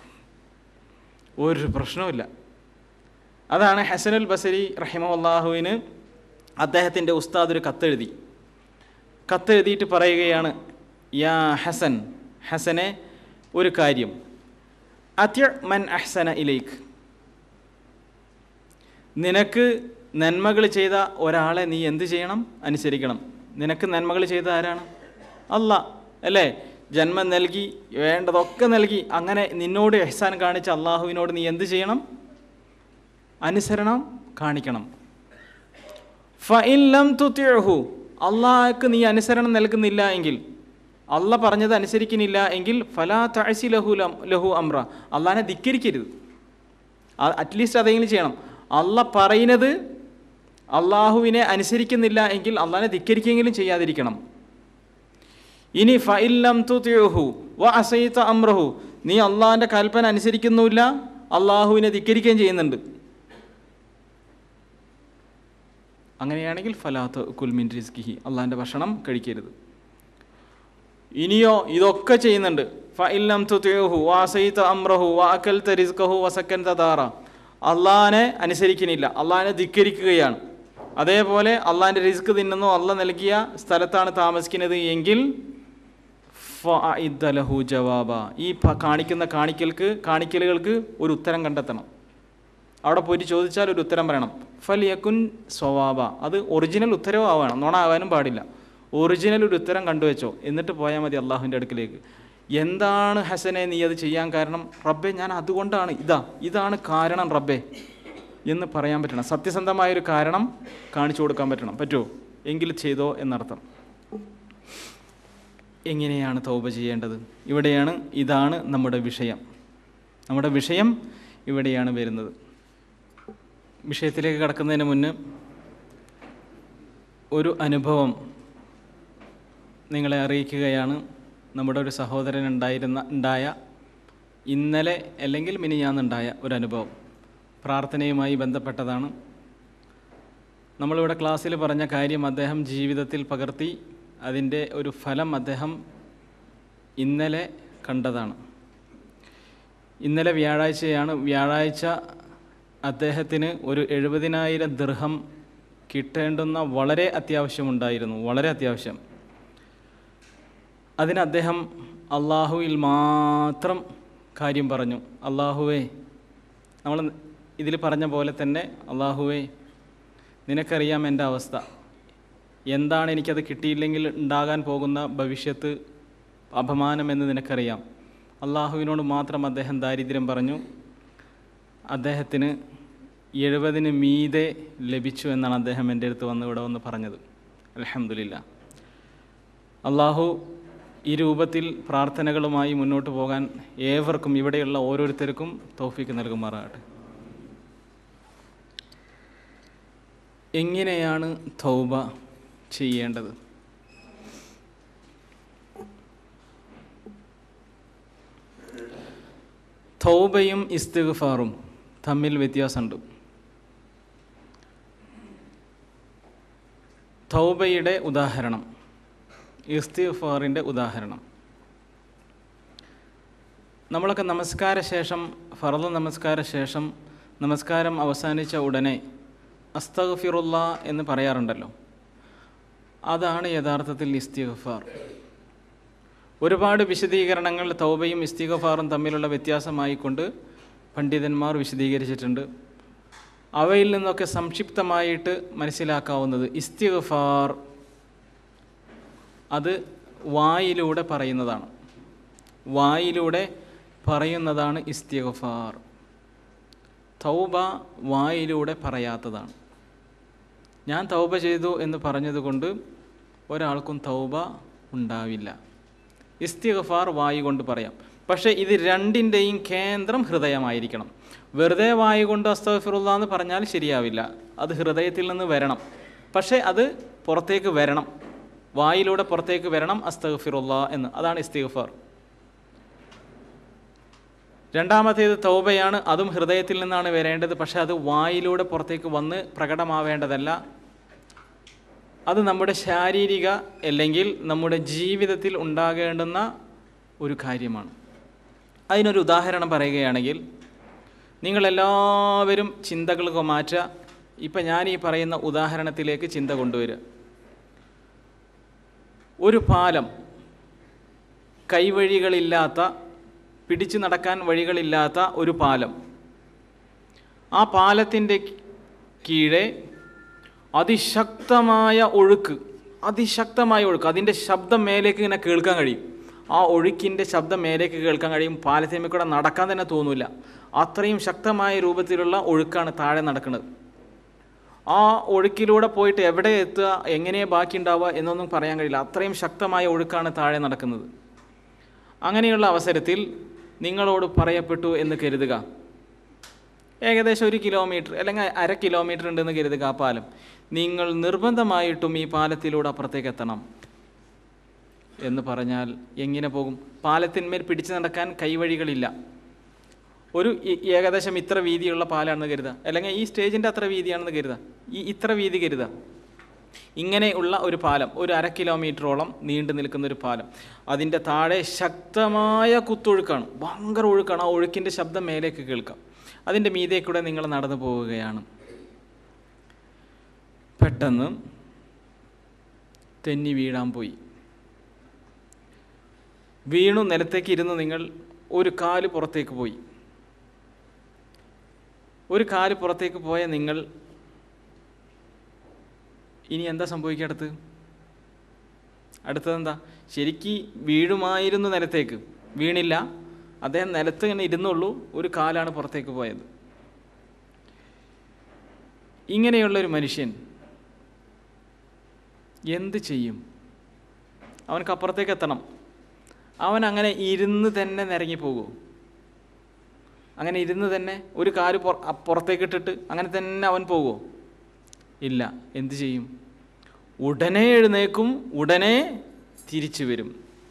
ഒരു പ്രശ്നവുമില്ല അതാണ് ഹസനുൽ ബസരി റഹിമഹുല്ലാഹുവിന് അദ്ദേഹത്തിൻ്റെ ഉസ്താദ് ഒരു കത്തെഴുതി കത്തെഴുതിയിട്ട് പറയുകയാണ് യാ ഹസൻ ഹസനെ ഒരു കാര്യം അത്യ മൻ അഹ്സന ഇലേക്ക് നിനക്ക് നന്മകൾ ചെയ്ത ഒരാളെ നീ എന്ത് ചെയ്യണം അനുസരിക്കണം നിനക്ക് നന്മകൾ ചെയ്ത ആരാണ് അല്ല അല്ലേ ജന്മം നൽകി വേണ്ടതൊക്കെ നൽകി അങ്ങനെ നിന്നോട് എഹ്സാൻ കാണിച്ച അള്ളാഹുവിനോട് നീ എന്ത് ചെയ്യണം അനുസരണം കാണിക്കണം ഫഇല്ലം തുത്തിഴഹു അള്ളാഹ്ക്ക് നീ അനുസരണം നൽകുന്നില്ല എങ്കിൽ അല്ല പറഞ്ഞത് അനുസരിക്കുന്നില്ല എങ്കിൽ ഫലാ തഴസി ലഹു ലം- ലഹു അമ്ര അള്ളാനെ ധിക്കരിക്കരുത് അറ്റ്ലീസ്റ്റ് അതെങ്കിലും ചെയ്യണം അല്ല പറയുന്നത് അള്ളാഹുവിനെ അനുസരിക്കുന്നില്ല എങ്കിൽ അള്ളാഹിനെ ധിക്കരിക്കെങ്കിലും ചെയ്യാതിരിക്കണം ഇനി ഫഇല്ലം തുതിഉഹു വ അസൈത അമ്രഹു നീ അള്ളാഹിൻ്റെ കൽപ്പന അനുസരിക്കുന്നുമില്ല അള്ളാഹുവിനെ ധിക്കരിക്കുകയും ചെയ്യുന്നുണ്ട് അങ്ങനെയാണെങ്കിൽ ഫലാത്ത് കുൽമിൻ റിസ്കിഹി അള്ളാഹിൻ്റെ ഭക്ഷണം കഴിക്കരുത് ഇനിയോ ഇതൊക്കെ ചെയ്യുന്നുണ്ട് ഫഇല്ലം തുതിഉഹു വ അസൈത അമ്രഹു വ അകൽത റിസ്കഹു വ സക്കൻത ദാറ അള്ളാഹിനെ അനുസരിക്കുന്നില്ല അള്ളാഹിനെ ധിക്കരിക്കുകയാണ് അതേപോലെ അള്ളാഹിൻ്റെ റിസ്ക് തിന്നുന്നു അള്ള നൽകിയ സ്ഥലത്താണ് താമസിക്കുന്നത് എങ്കിൽ ഫഅഇദ്ദ ലഹു ജവാബ ഈ പ- കാണിക്കുന്ന കാണിക്കൽക്ക് കാണിക്കലുകൾക്ക് ഒരു ഉത്തരം കണ്ടെത്തണം അവിടെ പോയിട്ട് ചോദിച്ചാൽ ഒരു ഉത്തരം പറയണം ഫൽ യക്കുൻ സ്വവാബ അത് ഒറിജിനൽ ഉത്തരവും ആവണം നോണ ആവാനും പാടില്ല ഒറിജിനൽ ഒരു ഉത്തരം കണ്ടുവച്ചോ എന്നിട്ട് പോയാൽ മതി അള്ളാഹുവിൻ്റെ അടുക്കിലേക്ക് എന്താണ് ഹസനെ നീ അത് ചെയ്യാൻ കാരണം റബ്ബെ ഞാൻ അതുകൊണ്ടാണ് ഇതാ ഇതാണ് കാരണം റബ്ബെ എന്ന് പറയാൻ പറ്റണം സത്യസന്ധമായൊരു കാരണം കാണിച്ചു കൊടുക്കാൻ പറ്റണം പറ്റുമോ എങ്കിൽ ചെയ്തോ എന്നർത്ഥം എങ്ങനെയാണ് തൗബ ചെയ്യേണ്ടത് ഇവിടെയാണ് ഇതാണ് നമ്മുടെ വിഷയം നമ്മുടെ വിഷയം ഇവിടെയാണ് വരുന്നത് വിഷയത്തിലേക്ക് കടക്കുന്നതിന് മുന്ന് ഒരു അനുഭവം നിങ്ങളെ അറിയിക്കുകയാണ് നമ്മുടെ ഒരു സഹോദരൻ ഉണ്ടായിരുന്ന ഉണ്ടായ ഇന്നലെ അല്ലെങ്കിൽ മിനിഞ്ഞാന്നുണ്ടായ ഒരു അനുഭവം പ്രാർത്ഥനയുമായി ബന്ധപ്പെട്ടതാണ് നമ്മളിവിടെ ക്ലാസ്സിൽ പറഞ്ഞ കാര്യം അദ്ദേഹം ജീവിതത്തിൽ പകർത്തി അതിൻ്റെ ഒരു ഫലം അദ്ദേഹം ഇന്നലെ കണ്ടതാണ് ഇന്നലെ വ്യാഴാഴ്ചയാണ് വ്യാഴാഴ്ച അദ്ദേഹത്തിന് ഒരു എഴുപതിനായിരം ദൃഹം കിട്ടേണ്ടുന്ന വളരെ അത്യാവശ്യമുണ്ടായിരുന്നു വളരെ അത്യാവശ്യം അതിന് അദ്ദേഹം അള്ളാഹുവിൽ മാത്രം കാര്യം പറഞ്ഞു അള്ളാഹുവേ നമ്മൾ ഇതിൽ പറഞ്ഞ പോലെ തന്നെ അള്ളാഹുവേ നിനക്കറിയാം എൻ്റെ അവസ്ഥ എന്താണ് എനിക്കത് കിട്ടിയില്ലെങ്കിൽ ഉണ്ടാകാൻ പോകുന്ന ഭവിഷ്യത്ത് അപമാനമെന്ന് നിനക്കറിയാം അള്ളാഹുവിനോട് മാത്രം അദ്ദേഹം ദാരിദ്ര്യം പറഞ്ഞു അദ്ദേഹത്തിന് എഴുപതിന് മീതെ ലഭിച്ചു എന്നാണ് അദ്ദേഹം എൻ്റെ അടുത്ത് വന്ന് ഇവിടെ വന്ന് പറഞ്ഞത് അലഹമില്ല അള്ളാഹു ഈ രൂപത്തിൽ പ്രാർത്ഥനകളുമായി മുന്നോട്ട് പോകാൻ ഏവർക്കും ഇവിടെയുള്ള ഓരോരുത്തർക്കും തൗഫീക്ക് നൽകുമാറാകട്ടെ എങ്ങനെയാണ് തൗബ ചെയ്യേണ്ടത് തൗബയും ഇസ്തിഗ്ഫാറും തമ്മിൽ വ്യത്യാസമുണ്ട് തൗബയുടെ ഉദാഹരണം ഇസ്തിഗ്ഫാറിൻ്റെ ഉദാഹരണം നമ്മളൊക്കെ നമസ്കാര ശേഷം ഫറദ് നമസ്കാര ശേഷം നമസ്കാരം അവസാനിച്ച ഉടനെ അസ്തഗ്ഫിറുള്ള എന്ന് പറയാറുണ്ടല്ലോ അതാണ് യഥാർത്ഥത്തിൽ ഇസ്തിഗ്ഫാർ ഒരുപാട് വിശദീകരണങ്ങൾ തൗബയും ഇസ്തിഗ്ഫാറും തമ്മിലുള്ള വ്യത്യാസമായിക്കൊണ്ട് പണ്ഡിതന്മാർ വിശദീകരിച്ചിട്ടുണ്ട് അവയിൽ നിന്നൊക്കെ സംക്ഷിപ്തമായിട്ട് മനസ്സിലാക്കാവുന്നത് ഇസ്തിഗ്ഫാർ അത് വായിലൂടെ പറയുന്നതാണ് വായിലൂടെ പറയുന്നതാണ് ഇസ്തിഗ്ഫാർ തൗബ വായിലൂടെ പറയാത്തതാണ് ഞാൻ തൗബ ചെയ്തു എന്ന് പറഞ്ഞതുകൊണ്ട് ഒരാൾക്കും തൗബ ഉണ്ടാവില്ല ഇസ്തിഗ്ഫാർ വായി കൊണ്ട് പറയാം പക്ഷേ ഇത് രണ്ടിൻ്റെയും കേന്ദ്രം ഹൃദയമായിരിക്കണം വെറുതെ വായി കൊണ്ട് അസ്തഫിറുള്ള എന്ന് പറഞ്ഞാൽ ശരിയാവില്ല അത് ഹൃദയത്തിൽ നിന്ന് വരണം പക്ഷേ അത് പുറത്തേക്ക് വരണം വായിലൂടെ പുറത്തേക്ക് വരണം അസ്തഫിറുള്ള എന്ന് അതാണ് ഇസ്തിഗ്ഫാർ രണ്ടാമത്തേത് തൗബയാണ് അതും ഹൃദയത്തിൽ നിന്നാണ് വരേണ്ടത് പക്ഷെ അത് വായിലൂടെ പുറത്തേക്ക് വന്ന് പ്രകടമാവേണ്ടതല്ല അത് നമ്മുടെ ശാരീരിക അല്ലെങ്കിൽ നമ്മുടെ ജീവിതത്തിൽ ഉണ്ടാകേണ്ടുന്ന ഒരു കാര്യമാണ് അതിനൊരു ഉദാഹരണം പറയുകയാണെങ്കിൽ നിങ്ങളെല്ലാവരും ചിന്തകൾക്ക് മാറ്റുക ഇപ്പം ഞാൻ ഈ പറയുന്ന ഉദാഹരണത്തിലേക്ക് ചിന്ത കൊണ്ടുവരിക ഒരു പാലം കൈവഴികളില്ലാത്ത പിടിച്ചു നടക്കാൻ വഴികളില്ലാത്ത ഒരു പാലം ആ പാലത്തിൻ്റെ കീഴെ അതിശക്തമായ ഒഴുക്ക് അതിശക്തമായ ഒഴുക്ക് അതിൻ്റെ ശബ്ദം മേലേക്ക് ഇങ്ങനെ കേൾക്കാൻ കഴിയും ആ ഒഴുക്കിൻ്റെ ശബ്ദം മേലേക്ക് കേൾക്കാൻ കഴിയും പാലത്തിന്മേൽ കൂടെ നടക്കാൻ തന്നെ തോന്നില്ല അത്രയും ശക്തമായ രൂപത്തിലുള്ള ഒഴുക്കാണ് താഴെ നടക്കുന്നത് ആ ഒഴുക്കിലൂടെ പോയിട്ട് എവിടെ എത്തുക എങ്ങനെ ബാക്കി ഉണ്ടാവുക എന്നൊന്നും പറയാൻ കഴിയില്ല അത്രയും ശക്തമായ ഒഴുക്കാണ് താഴെ നടക്കുന്നത് അങ്ങനെയുള്ള അവസരത്തിൽ നിങ്ങളോട് പറയപ്പെട്ടു എന്ന് കരുതുക ഏകദേശം ഒരു കിലോമീറ്റർ അല്ലെങ്കിൽ അര കിലോമീറ്റർ ഉണ്ടെന്ന് കരുതുക ആ പാലം നിങ്ങൾ നിർബന്ധമായിട്ടും ഈ പാലത്തിലൂടെ അപ്പുറത്തേക്ക് എത്തണം എന്ന് പറഞ്ഞാൽ എങ്ങനെ പോകും പാലത്തിന്മേൽ പിടിച്ചു നടക്കാൻ കൈവഴികളില്ല ഒരു ഈ- ഏകദേശം ഇത്ര വീതിയുള്ള പാലാണെന്ന് കരുതുക അല്ലെങ്കിൽ ഈ സ്റ്റേജിൻ്റെ അത്ര വീതിയാണെന്ന് കരുതുക ഈ ഇത്ര വീതി കരുതുക ഇങ്ങനെയുള്ള ഒരു പാലം ഒരു അര കിലോമീറ്ററോളം നീണ്ടു നിൽക്കുന്ന ഒരു പാലം അതിൻ്റെ താഴെ ശക്തമായ കുത്തൊഴുക്കാണ് ഭയങ്കര ഒഴുക്കാണ് ആ ഒഴുക്കിൻ്റെ ശബ്ദം മേലേക്ക് കേൾക്കാം അതിൻ്റെ മീതെ കൂടെ നിങ്ങൾ നടന്നു പോവുകയാണ് പെട്ടെന്ന് തെന്നി വീഴാൻ പോയി വീണു നിലത്തേക്ക് ഇരുന്ന് നിങ്ങൾ ഒരു കാല് പുറത്തേക്ക് പോയി ഒരു കാല് പുറത്തേക്ക് പോയ നിങ്ങൾ ഇനി എന്താ സംഭവിക്കുക അടുത്ത് അടുത്തതെന്താ ശരിക്ക് വീഴുമായിരുന്നു നിലത്തേക്ക് വീണില്ല അദ്ദേഹം നിലത്ത് ഇങ്ങനെ ഇരുന്നുള്ളൂ ഒരു കാലാണ് പുറത്തേക്ക് പോയത് ഇങ്ങനെയുള്ളൊരു മനുഷ്യൻ എന്ത് ചെയ്യും അവനക്ക് അപ്പുറത്തേക്ക് എത്തണം അവൻ അങ്ങനെ ഇരുന്ന് തന്നെ നിരങ്ങി പോകുമോ അങ്ങനെ ഇരുന്ന് തന്നെ ഒരു കാല് പുറ അ- പുറത്തേക്ക് ഇട്ടിട്ട് അങ്ങനെ തന്നെ അവൻ പോകുമോ ഇല്ല എന്ത് ചെയ്യും ഉടനെ എഴുന്നേക്കും ഉടനെ തിരിച്ചു വരും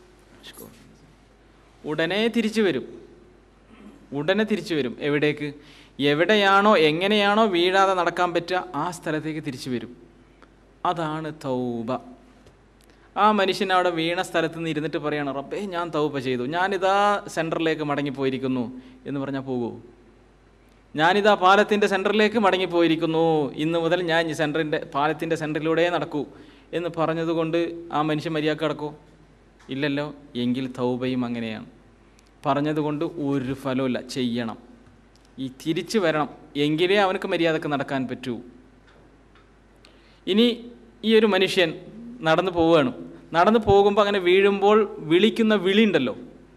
ഉടനെ തിരിച്ചു വരും ഉടനെ തിരിച്ചു വരും എവിടേക്ക് എവിടെയാണോ എങ്ങനെയാണോ വീഴാതെ നടക്കാൻ പറ്റുക ആ സ്ഥലത്തേക്ക് തിരിച്ചു വരും അതാണ് തൗബ ആ മനുഷ്യൻ അവിടെ വീണ സ്ഥലത്ത് നിന്ന് ഇരുന്നിട്ട് പറയണം റബ്ബേ ഞാൻ തൗബ ചെയ്തു ഞാനിതാ സെൻറ്ററിലേക്ക് മടങ്ങിപ്പോയിരിക്കുന്നു എന്ന് പറഞ്ഞാൽ പോകുമോ ഞാനിതാ പാലത്തിൻ്റെ സെൻറ്ററിലേക്ക് മടങ്ങിപ്പോയിരിക്കുന്നു ഇന്ന് മുതൽ ഞാൻ ഈ സെൻറ്ററിൻ്റെ പാലത്തിൻ്റെ സെൻറ്ററിലൂടെ നടക്കൂ എന്ന് പറഞ്ഞതുകൊണ്ട് ആ മനുഷ്യൻ മര്യാദക്ക് കിടക്കൂ ഇല്ലല്ലോ എങ്കിൽ തൗബയും അങ്ങനെയാണ് പറഞ്ഞതുകൊണ്ട് ഒരു ഫലമില്ല ചെയ്യണം ഈ തിരിച്ചു വരണം എങ്കിലേ അവനക്ക് മര്യാദക്ക് നടക്കാൻ പറ്റൂ ഇനി ഈ ഒരു മനുഷ്യൻ നടന്നു പോവുകയാണ് നടന്നു പോകുമ്പോൾ അങ്ങനെ വീഴുമ്പോൾ വിളിക്കുന്ന വിളി ഉണ്ടല്ലോ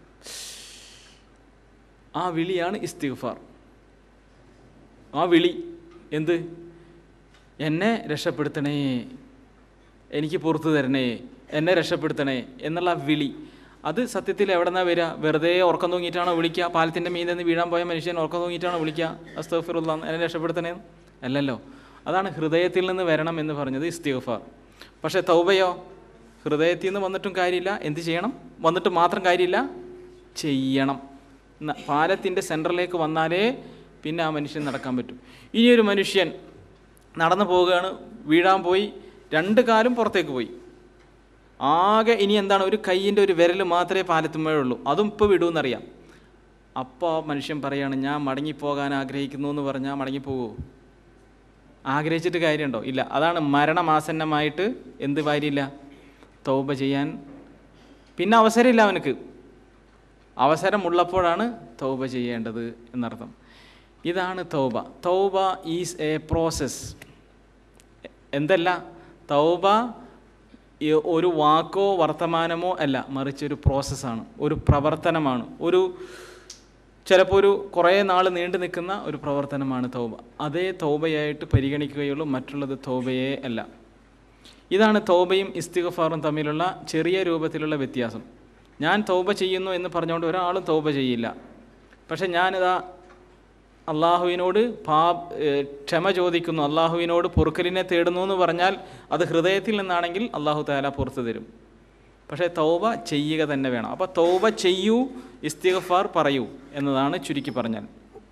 ആ വിളിയാണ് ഇസ്തിഗ്ഫാർ ആ വിളി എന്ത് എന്നെ രക്ഷപ്പെടുത്തണേ എനിക്ക് പുറത്തു തരണേ എന്നെ രക്ഷപ്പെടുത്തണേ എന്നുള്ള ആ വിളി അത് സത്യത്തിൽ എവിടെ നിന്നാണ് വരിക വെറുതെ ഉറക്കം തൂങ്ങിയിട്ടാണോ വിളിക്കുക പാലത്തിൻ്റെ മീതെ നിന്ന് വീഴാൻ പോയ മനുഷ്യൻ ഉറക്കം തൂങ്ങിയിട്ടാണോ വിളിക്കുക അസ്തഫിറുള്ള എന്നെ രക്ഷപ്പെടുത്തണേ അല്ലല്ലോ അതാണ് ഹൃദയത്തിൽ നിന്ന് വരണം എന്ന് പറഞ്ഞത് ഇസ്തിഗ്ഫാർ പക്ഷേ തൗബയോ ഹൃദയത്തിൽ നിന്ന് വന്നിട്ടും കാര്യമില്ല എന്ത് ചെയ്യണം വന്നിട്ട് മാത്രം കാര്യമില്ല ചെയ്യണം ന- പാലത്തിൻ്റെ സെൻറ്ററിലേക്ക് വന്നാലേ പിന്നെ ആ മനുഷ്യൻ നടക്കാൻ പറ്റും ഇനിയൊരു മനുഷ്യൻ നടന്നു പോവുകയാണ് വീഴാൻ പോയി രണ്ട് കാലും പുറത്തേക്ക് പോയി ആകെ ഇനി എന്താണ് ഒരു കയ്യിൻ്റെ ഒരു വിരൽ മാത്രമേ പാലത്തുമ്പോഴുള്ളൂ അതും ഇപ്പോൾ വിടുമെന്നറിയാം അപ്പോൾ ആ മനുഷ്യൻ പറയാണ് ഞാൻ മടങ്ങിപ്പോകാൻ ആഗ്രഹിക്കുന്നു എന്ന് പറഞ്ഞാൽ മടങ്ങിപ്പോകുമോ ആഗ്രഹിച്ചിട്ട് കാര്യമുണ്ടോ ഇല്ല അതാണ് മരണമാസന്നമായിട്ട് എന്ത് കാര്യമില്ല തൗബ ചെയ്യാൻ പിന്നെ അവസരമില്ല അവനക്ക് അവസരമുള്ളപ്പോഴാണ് തൗബ ചെയ്യേണ്ടത് എന്നർത്ഥം ഇതാണ് തൗബ തൗബ ഈസ് എ പ്രോസസ് എന്തല്ല തൗബ ഈ ഒരു വാക്കോ വർത്തമാനമോ അല്ല മറിച്ച് ഒരു പ്രോസസ്സാണ് ഒരു പ്രവർത്തനമാണ് ഒരു ചിലപ്പോൾ ഒരു കുറേ നാൾ നീണ്ടു നിൽക്കുന്ന ഒരു പ്രവർത്തനമാണ് തൗബ അതേ തൗബയായിട്ട് പരിഗണിക്കുകയുള്ളൂ മറ്റുള്ളത് തൗബയേ അല്ല ഇതാണ് തൗബയും ഇസ്തിഗഫാറും തമ്മിലുള്ള ചെറിയ രൂപത്തിലുള്ള വ്യത്യാസം ഞാൻ തൗബ ചെയ്യുന്നു എന്ന് പറഞ്ഞുകൊണ്ട് ഒരാളും തൗബ ചെയ്യില്ല പക്ഷെ ഞാനിതാ അള്ളാഹുവിനോട് പാ ഏഹ് ക്ഷമ ചോദിക്കുന്നു അള്ളാഹുവിനോട് പൊറുക്കലിനെ തേടുന്നു എന്ന് പറഞ്ഞാൽ അത് ഹൃദയത്തിൽ നിന്നാണെങ്കിൽ അള്ളാഹു താല പുറത്തു തരും പക്ഷേ തൗബ ചെയ്യുക തന്നെ വേണം അപ്പോൾ തൗബ ചെയ്യൂ ഇസ്തിഗഫാർ പറയൂ എന്നതാണ് ചുരുക്കി പറഞ്ഞാൽ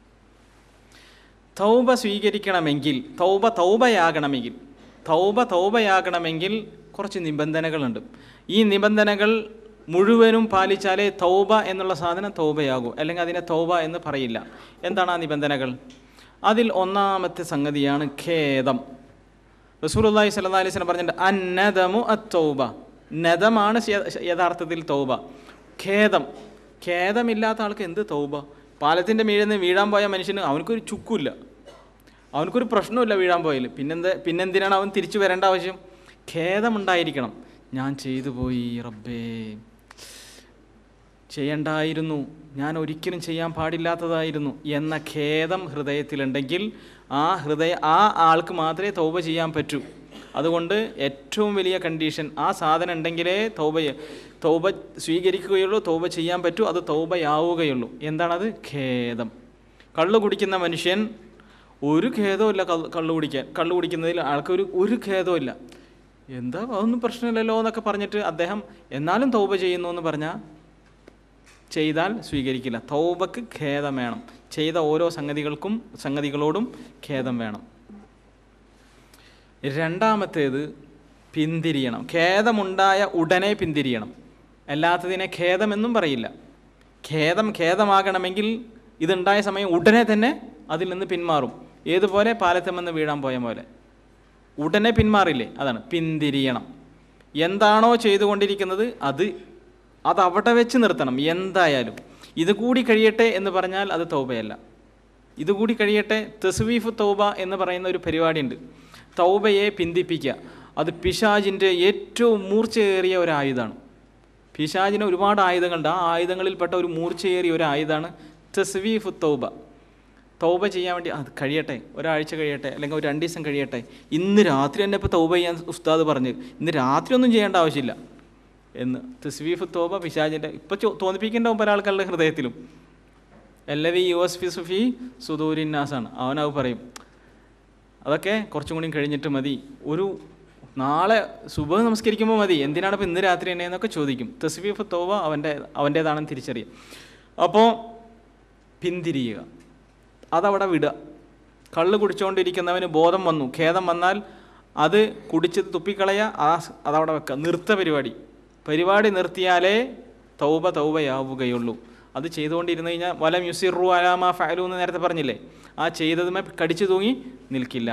തൗബ സ്വീകരിക്കണമെങ്കിൽ തൗബ തൗബയാകണമെങ്കിൽ തൗബ തൗബയാകണമെങ്കിൽ കുറച്ച് നിബന്ധനകളുണ്ട് ഈ നിബന്ധനകൾ മുഴുവനും പാലിച്ചാലേ തൗബ എന്നുള്ള സാധനം തൗബയാകൂ അല്ലെങ്കിൽ അതിനെ തൗബ എന്ന് പറയില്ല എന്താണ് ആ നിബന്ധനകൾ അതിൽ ഒന്നാമത്തെ സംഗതിയാണ് ഖേദം റസൂലുള്ളാഹി സ്വല്ലല്ലാഹി അലൈഹി വസല്ലം പറഞ്ഞിട്ടുണ്ട് അന്നദമു അത്തൗബ നദമാണ് യ- യഥാർത്ഥത്തിൽ തൗബ ഖേദം ഖേദമില്ലാത്ത ആൾക്ക് എന്ത് തൗബ പാലത്തിൻ്റെ മീഴിൽ നിന്ന് വീഴാൻ പോയ മനുഷ്യന് അവനക്കൊരു ചുക്കുമില്ല അവനക്കൊരു പ്രശ്നമില്ല വീഴാൻ പോയാൽ പിന്നെന്ത് പിന്നെന്തിനാണ് അവൻ തിരിച്ചു വരേണ്ട ആവശ്യം ഖേദമുണ്ടായിരിക്കണം ഞാൻ ചെയ്തു പോയി റബ്ബേ ചെയ്യണ്ടായിരുന്നു ഞാൻ ഒരിക്കലും ചെയ്യാൻ പാടില്ലാത്തതായിരുന്നു എന്ന ഖേദം ഹൃദയത്തിലുണ്ടെങ്കിൽ ആ ഹൃദയ ആ ആൾക്ക് മാത്രമേ തൗബ ചെയ്യാൻ പറ്റൂ അതുകൊണ്ട് ഏറ്റവും വലിയ കണ്ടീഷൻ ആ സാധനം ഉണ്ടെങ്കിലേ തൗബ തൗബ സ്വീകരിക്കുകയുള്ളൂ തൗബ ചെയ്യാൻ പറ്റൂ അത് തൗബയാവുകയുള്ളൂ എന്താണത് ഖേദം കള്ളു കുടിക്കുന്ന മനുഷ്യൻ ഒരു ഖേദവുമില്ല കള്ള് കള്ളു കുടിക്കാൻ കള്ളു കുടിക്കുന്നതിൽ ആൾക്കൊരു ഒരു ഖേദവുമില്ല എന്താ അതൊന്നും പ്രശ്നമില്ലല്ലോ എന്നൊക്കെ പറഞ്ഞിട്ട് അദ്ദേഹം എന്നാലും തൗബ ചെയ്യുന്നു എന്ന് പറഞ്ഞാൽ ചെയ്താൽ സ്വീകരിക്കില്ല തൗബക്ക് ഖേദം വേണം ചെയ്ത ഓരോ സംഗതികൾക്കും സംഗതികളോടും ഖേദം വേണം രണ്ടാമത്തേത് പിന്തിരിയണം ഖേദമുണ്ടായ ഉടനെ പിന്തിരിയണം അല്ലാത്തതിനെ ഖേദമെന്നും പറയില്ല ഖേദം ഖേദമാകണമെങ്കിൽ ഇതുണ്ടായ സമയം ഉടനെ തന്നെ അതിൽ നിന്ന് പിന്മാറും ഏതുപോലെ പാലത്തുമെന്ന് വീഴാൻ പോയ പോലെ ഉടനെ പിന്മാറില്ലേ അതാണ് പിന്തിരിയണം എന്താണോ ചെയ്തുകൊണ്ടിരിക്കുന്നത് അത് അത് അവിടെ വെച്ച് നിർത്തണം എന്തായാലും ഇത് കൂടി കഴിയട്ടെ എന്ന് പറഞ്ഞാൽ അത് തൗബയല്ല ഇത് കൂടി കഴിയട്ടെ തസ്വീഫ് തൗബ എന്ന് പറയുന്ന ഒരു പരിപാടിയുണ്ട് തൗബയെ പിന്തിപ്പിക്കുക അത് പിശാജിൻ്റെ ഏറ്റവും മൂർച്ചയേറിയ ഒരു ആയുധമാണ് പിശാജിന് ഒരുപാട് ആയുധങ്ങളുണ്ട് ആ ആയുധങ്ങളിൽപ്പെട്ട ഒരു മൂർച്ചയേറിയ ഒരു ആയുധമാണ് തസ്വീഫ് തൗബ തൗബ ചെയ്യാൻ വേണ്ടി അത് കഴിയട്ടെ ഒരാഴ്ച കഴിയട്ടെ അല്ലെങ്കിൽ ഒരു രണ്ട് ദിവസം കഴിയട്ടെ ഇന്ന് രാത്രി തന്നെ ഇപ്പോൾ തൗബ ചെയ്യാൻ ഉസ്താദ് പറഞ്ഞ് ഇന്ന് രാത്രി ഒന്നും ചെയ്യേണ്ട ആവശ്യമില്ല എന്ന് തസ്വീഫ് തോബ പിശാജിൻ്റെ ഇപ്പോൾ തോന്നിപ്പിക്കേണ്ട പല ആൾക്കാരുടെ ഹൃദയത്തിലും എല്ലവി യു എസ് ഫി സുഫി സുദൂരിന്നാസാണ് അവനത് പറയും അതൊക്കെ കുറച്ചും കൂടി കഴിഞ്ഞിട്ട് മതി ഒരു നാളെ സുബഹ നമസ്കരിക്കുമ്പോൾ മതി എന്തിനാണ് ഇപ്പോൾ ഇന്ന് രാത്രി തന്നെ എന്നൊക്കെ ചോദിക്കും തസ്വീഫ് തോവ അവൻ്റെ അവൻ്റേതാണെന്ന് തിരിച്ചറിയാം അപ്പോൾ പിന്തിരിയുക അതവിടെ വിടുക കള്ള് കുടിച്ചുകൊണ്ടിരിക്കുന്നവന് ബോധം വന്നു ഖേദം വന്നാൽ അത് കുടിച്ച് തുപ്പിക്കളയുക ആ സ് അതവിടെ വെക്കുക നിർത്ത പരിപാടി പരിപാടി നിർത്തിയാലേ തൗബ തൗബയാവുകയുള്ളൂ അത് ചെയ്തുകൊണ്ടിരുന്നു കഴിഞ്ഞാൽ വലം യുസിറു അലാമ ഫഅലു എന്ന് നേരത്തെ പറഞ്ഞില്ലേ ആ ചെയ്തതുമേ കടിച്ചു തൂങ്ങി നിൽക്കില്ല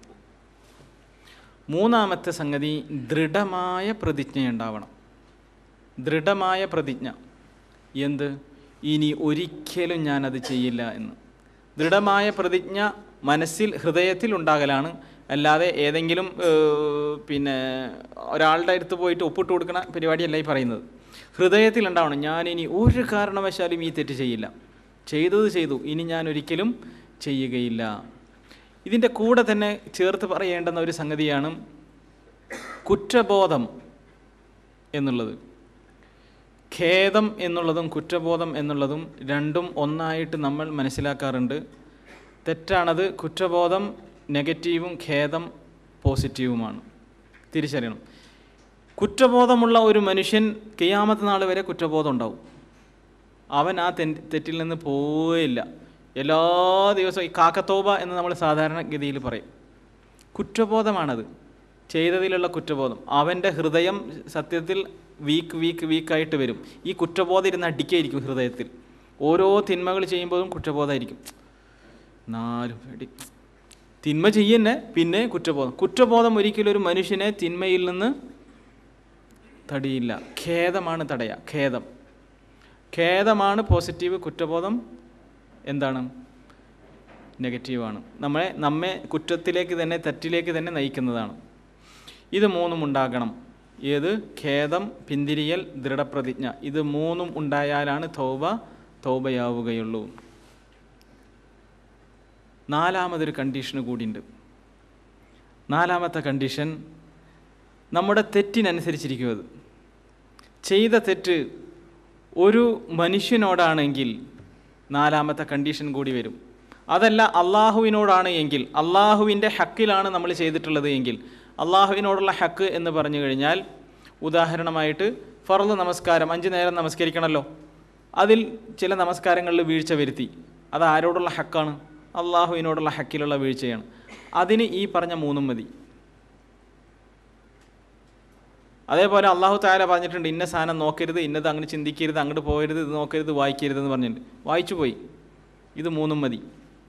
മൂന്നാമത്തെ സംഗതി ദൃഢമായ പ്രതിജ്ഞ ഉണ്ടാവണം ദൃഢമായ പ്രതിജ്ഞ എന്ത് ഇനി ഒരിക്കലും ഞാനത് ചെയ്യില്ല എന്ന് ദൃഢമായ പ്രതിജ്ഞ മനസ്സിൽ ഹൃദയത്തിൽ ഉണ്ടാകലാണ് അല്ലാതെ ഏതെങ്കിലും ഏർ, പിന്നെ ഒരാളുടെ അടുത്ത് പോയിട്ട് ഒപ്പിട്ട് കൊടുക്കുന്ന പരിപാടിയല്ല ഈ പറയുന്നത് ഹൃദയത്തിൽ ഉണ്ടാവണം ഞാനിനി ഒരു കാരണവശാലും ഈ തെറ്റ് ചെയ്യില്ല ചെയ്തത് ചെയ്തു ഇനി ഞാൻ ഒരിക്കലും ചെയ്യുകയില്ല ഇതിൻ്റെ കൂടെ തന്നെ ചേർത്ത് പറയേണ്ടുന്ന ഒരു സംഗതിയാണ് കുറ്റബോധം എന്നുള്ളത് ഖേദം എന്നുള്ളതും കുറ്റബോധം എന്നുള്ളതും രണ്ടും ഒന്നായിട്ട് നമ്മൾ മനസ്സിലാക്കാറുണ്ട് തെറ്റാണത് കുറ്റബോധം നെഗറ്റീവും ഖേദം പോസിറ്റീവുമാണ് തിരിച്ചറിയണം കുറ്റബോധമുള്ള ഒരു മനുഷ്യൻ കിയാമത്ത് നാൾ വരെ കുറ്റബോധം ഉണ്ടാവും അവൻ ആ തെ- തെറ്റിൽ നിന്ന് പോയില്ല എല്ലാ ദിവസവും ഈ കാക്കത്തോബ എന്ന് നമ്മൾ സാധാരണഗതിയിൽ പറയും കുറ്റബോധമാണത് ചെയ്തതിലുള്ള കുറ്റബോധം അവൻ്റെ ഹൃദയം സത്യത്തിൽ വീക്ക് വീക്ക് വീക്കായിട്ട് വരും ഈ കുറ്റബോധം ഇരുന്ന് അടിക്കായിരിക്കും ഹൃദയത്തിൽ ഓരോ തിന്മകൾ ചെയ്യുമ്പോഴും കുറ്റബോധമായിരിക്കും നാലും അടി തിന്മ ചെയ്യുന്നെ പിന്നെ കുറ്റബോധം കുറ്റബോധം ഒരിക്കലും ഒരു മനുഷ്യനെ തിന്മയിൽ നിന്ന് തടിയില്ല ഖേദമാണ് തടയ ഖേദം ഖേദമാണ് പോസിറ്റീവ് കുറ്റബോധം എന്താണ് നെഗറ്റീവാണ് നമ്മളെ നമ്മെ കുറ്റത്തിലേക്ക് തന്നെ തെറ്റിലേക്ക് തന്നെ നയിക്കുന്നതാണ് ഇത് മൂന്നും ഉണ്ടാകണം ഏത് ഖേദം പിന്തിരിയൽ ദൃഢപ്രതിജ്ഞ ഇത് മൂന്നും ഉണ്ടായാലാണ് തൗബ തൗബയാവുകയുള്ളൂ നാലാമതൊരു കണ്ടീഷന് കൂടിയുണ്ട് നാലാമത്തെ കണ്ടീഷൻ നമ്മുടെ തെറ്റിനനുസരിച്ചിരിക്കും അത് ചെയ്ത തെറ്റ് ഒരു മനുഷ്യനോടാണെങ്കിൽ നാലാമത്തെ കണ്ടീഷൻ കൂടി വരും അതല്ല അള്ളാഹുവിനോടാണ് എങ്കിൽ അള്ളാഹുവിൻ്റെ ഹക്കിലാണ് നമ്മൾ ചെയ്തിട്ടുള്ളത് എങ്കിൽ അള്ളാഹുവിനോടുള്ള ഹക്ക് എന്ന് പറഞ്ഞു കഴിഞ്ഞാൽ ഉദാഹരണമായിട്ട് ഫറല് നമസ്കാരം അഞ്ച് നേരം നമസ്കരിക്കണമല്ലോ അതിൽ ചില നമസ്കാരങ്ങളിൽ വീഴ്ച വരുത്തി അത് ആരോടുള്ള ഹക്കാണ് അള്ളാഹുവിനോടുള്ള ഹക്കിലുള്ള വീഴ്ചയാണ് അതിന് ഈ പറഞ്ഞ മൂന്നും മതി അതേപോലെ അള്ളാഹു താല പറഞ്ഞിട്ടുണ്ട് ഇന്ന സാധനം നോക്കരുത് ഇന്നത് അങ്ങനെ ചിന്തിക്കരുത് അങ്ങോട്ട് പോകരുത് ഇത് നോക്കരുത് വായിക്കരുത് എന്ന് പറഞ്ഞിട്ടുണ്ട് വായിച്ചു പോയി ഇത് മൂന്നും മതി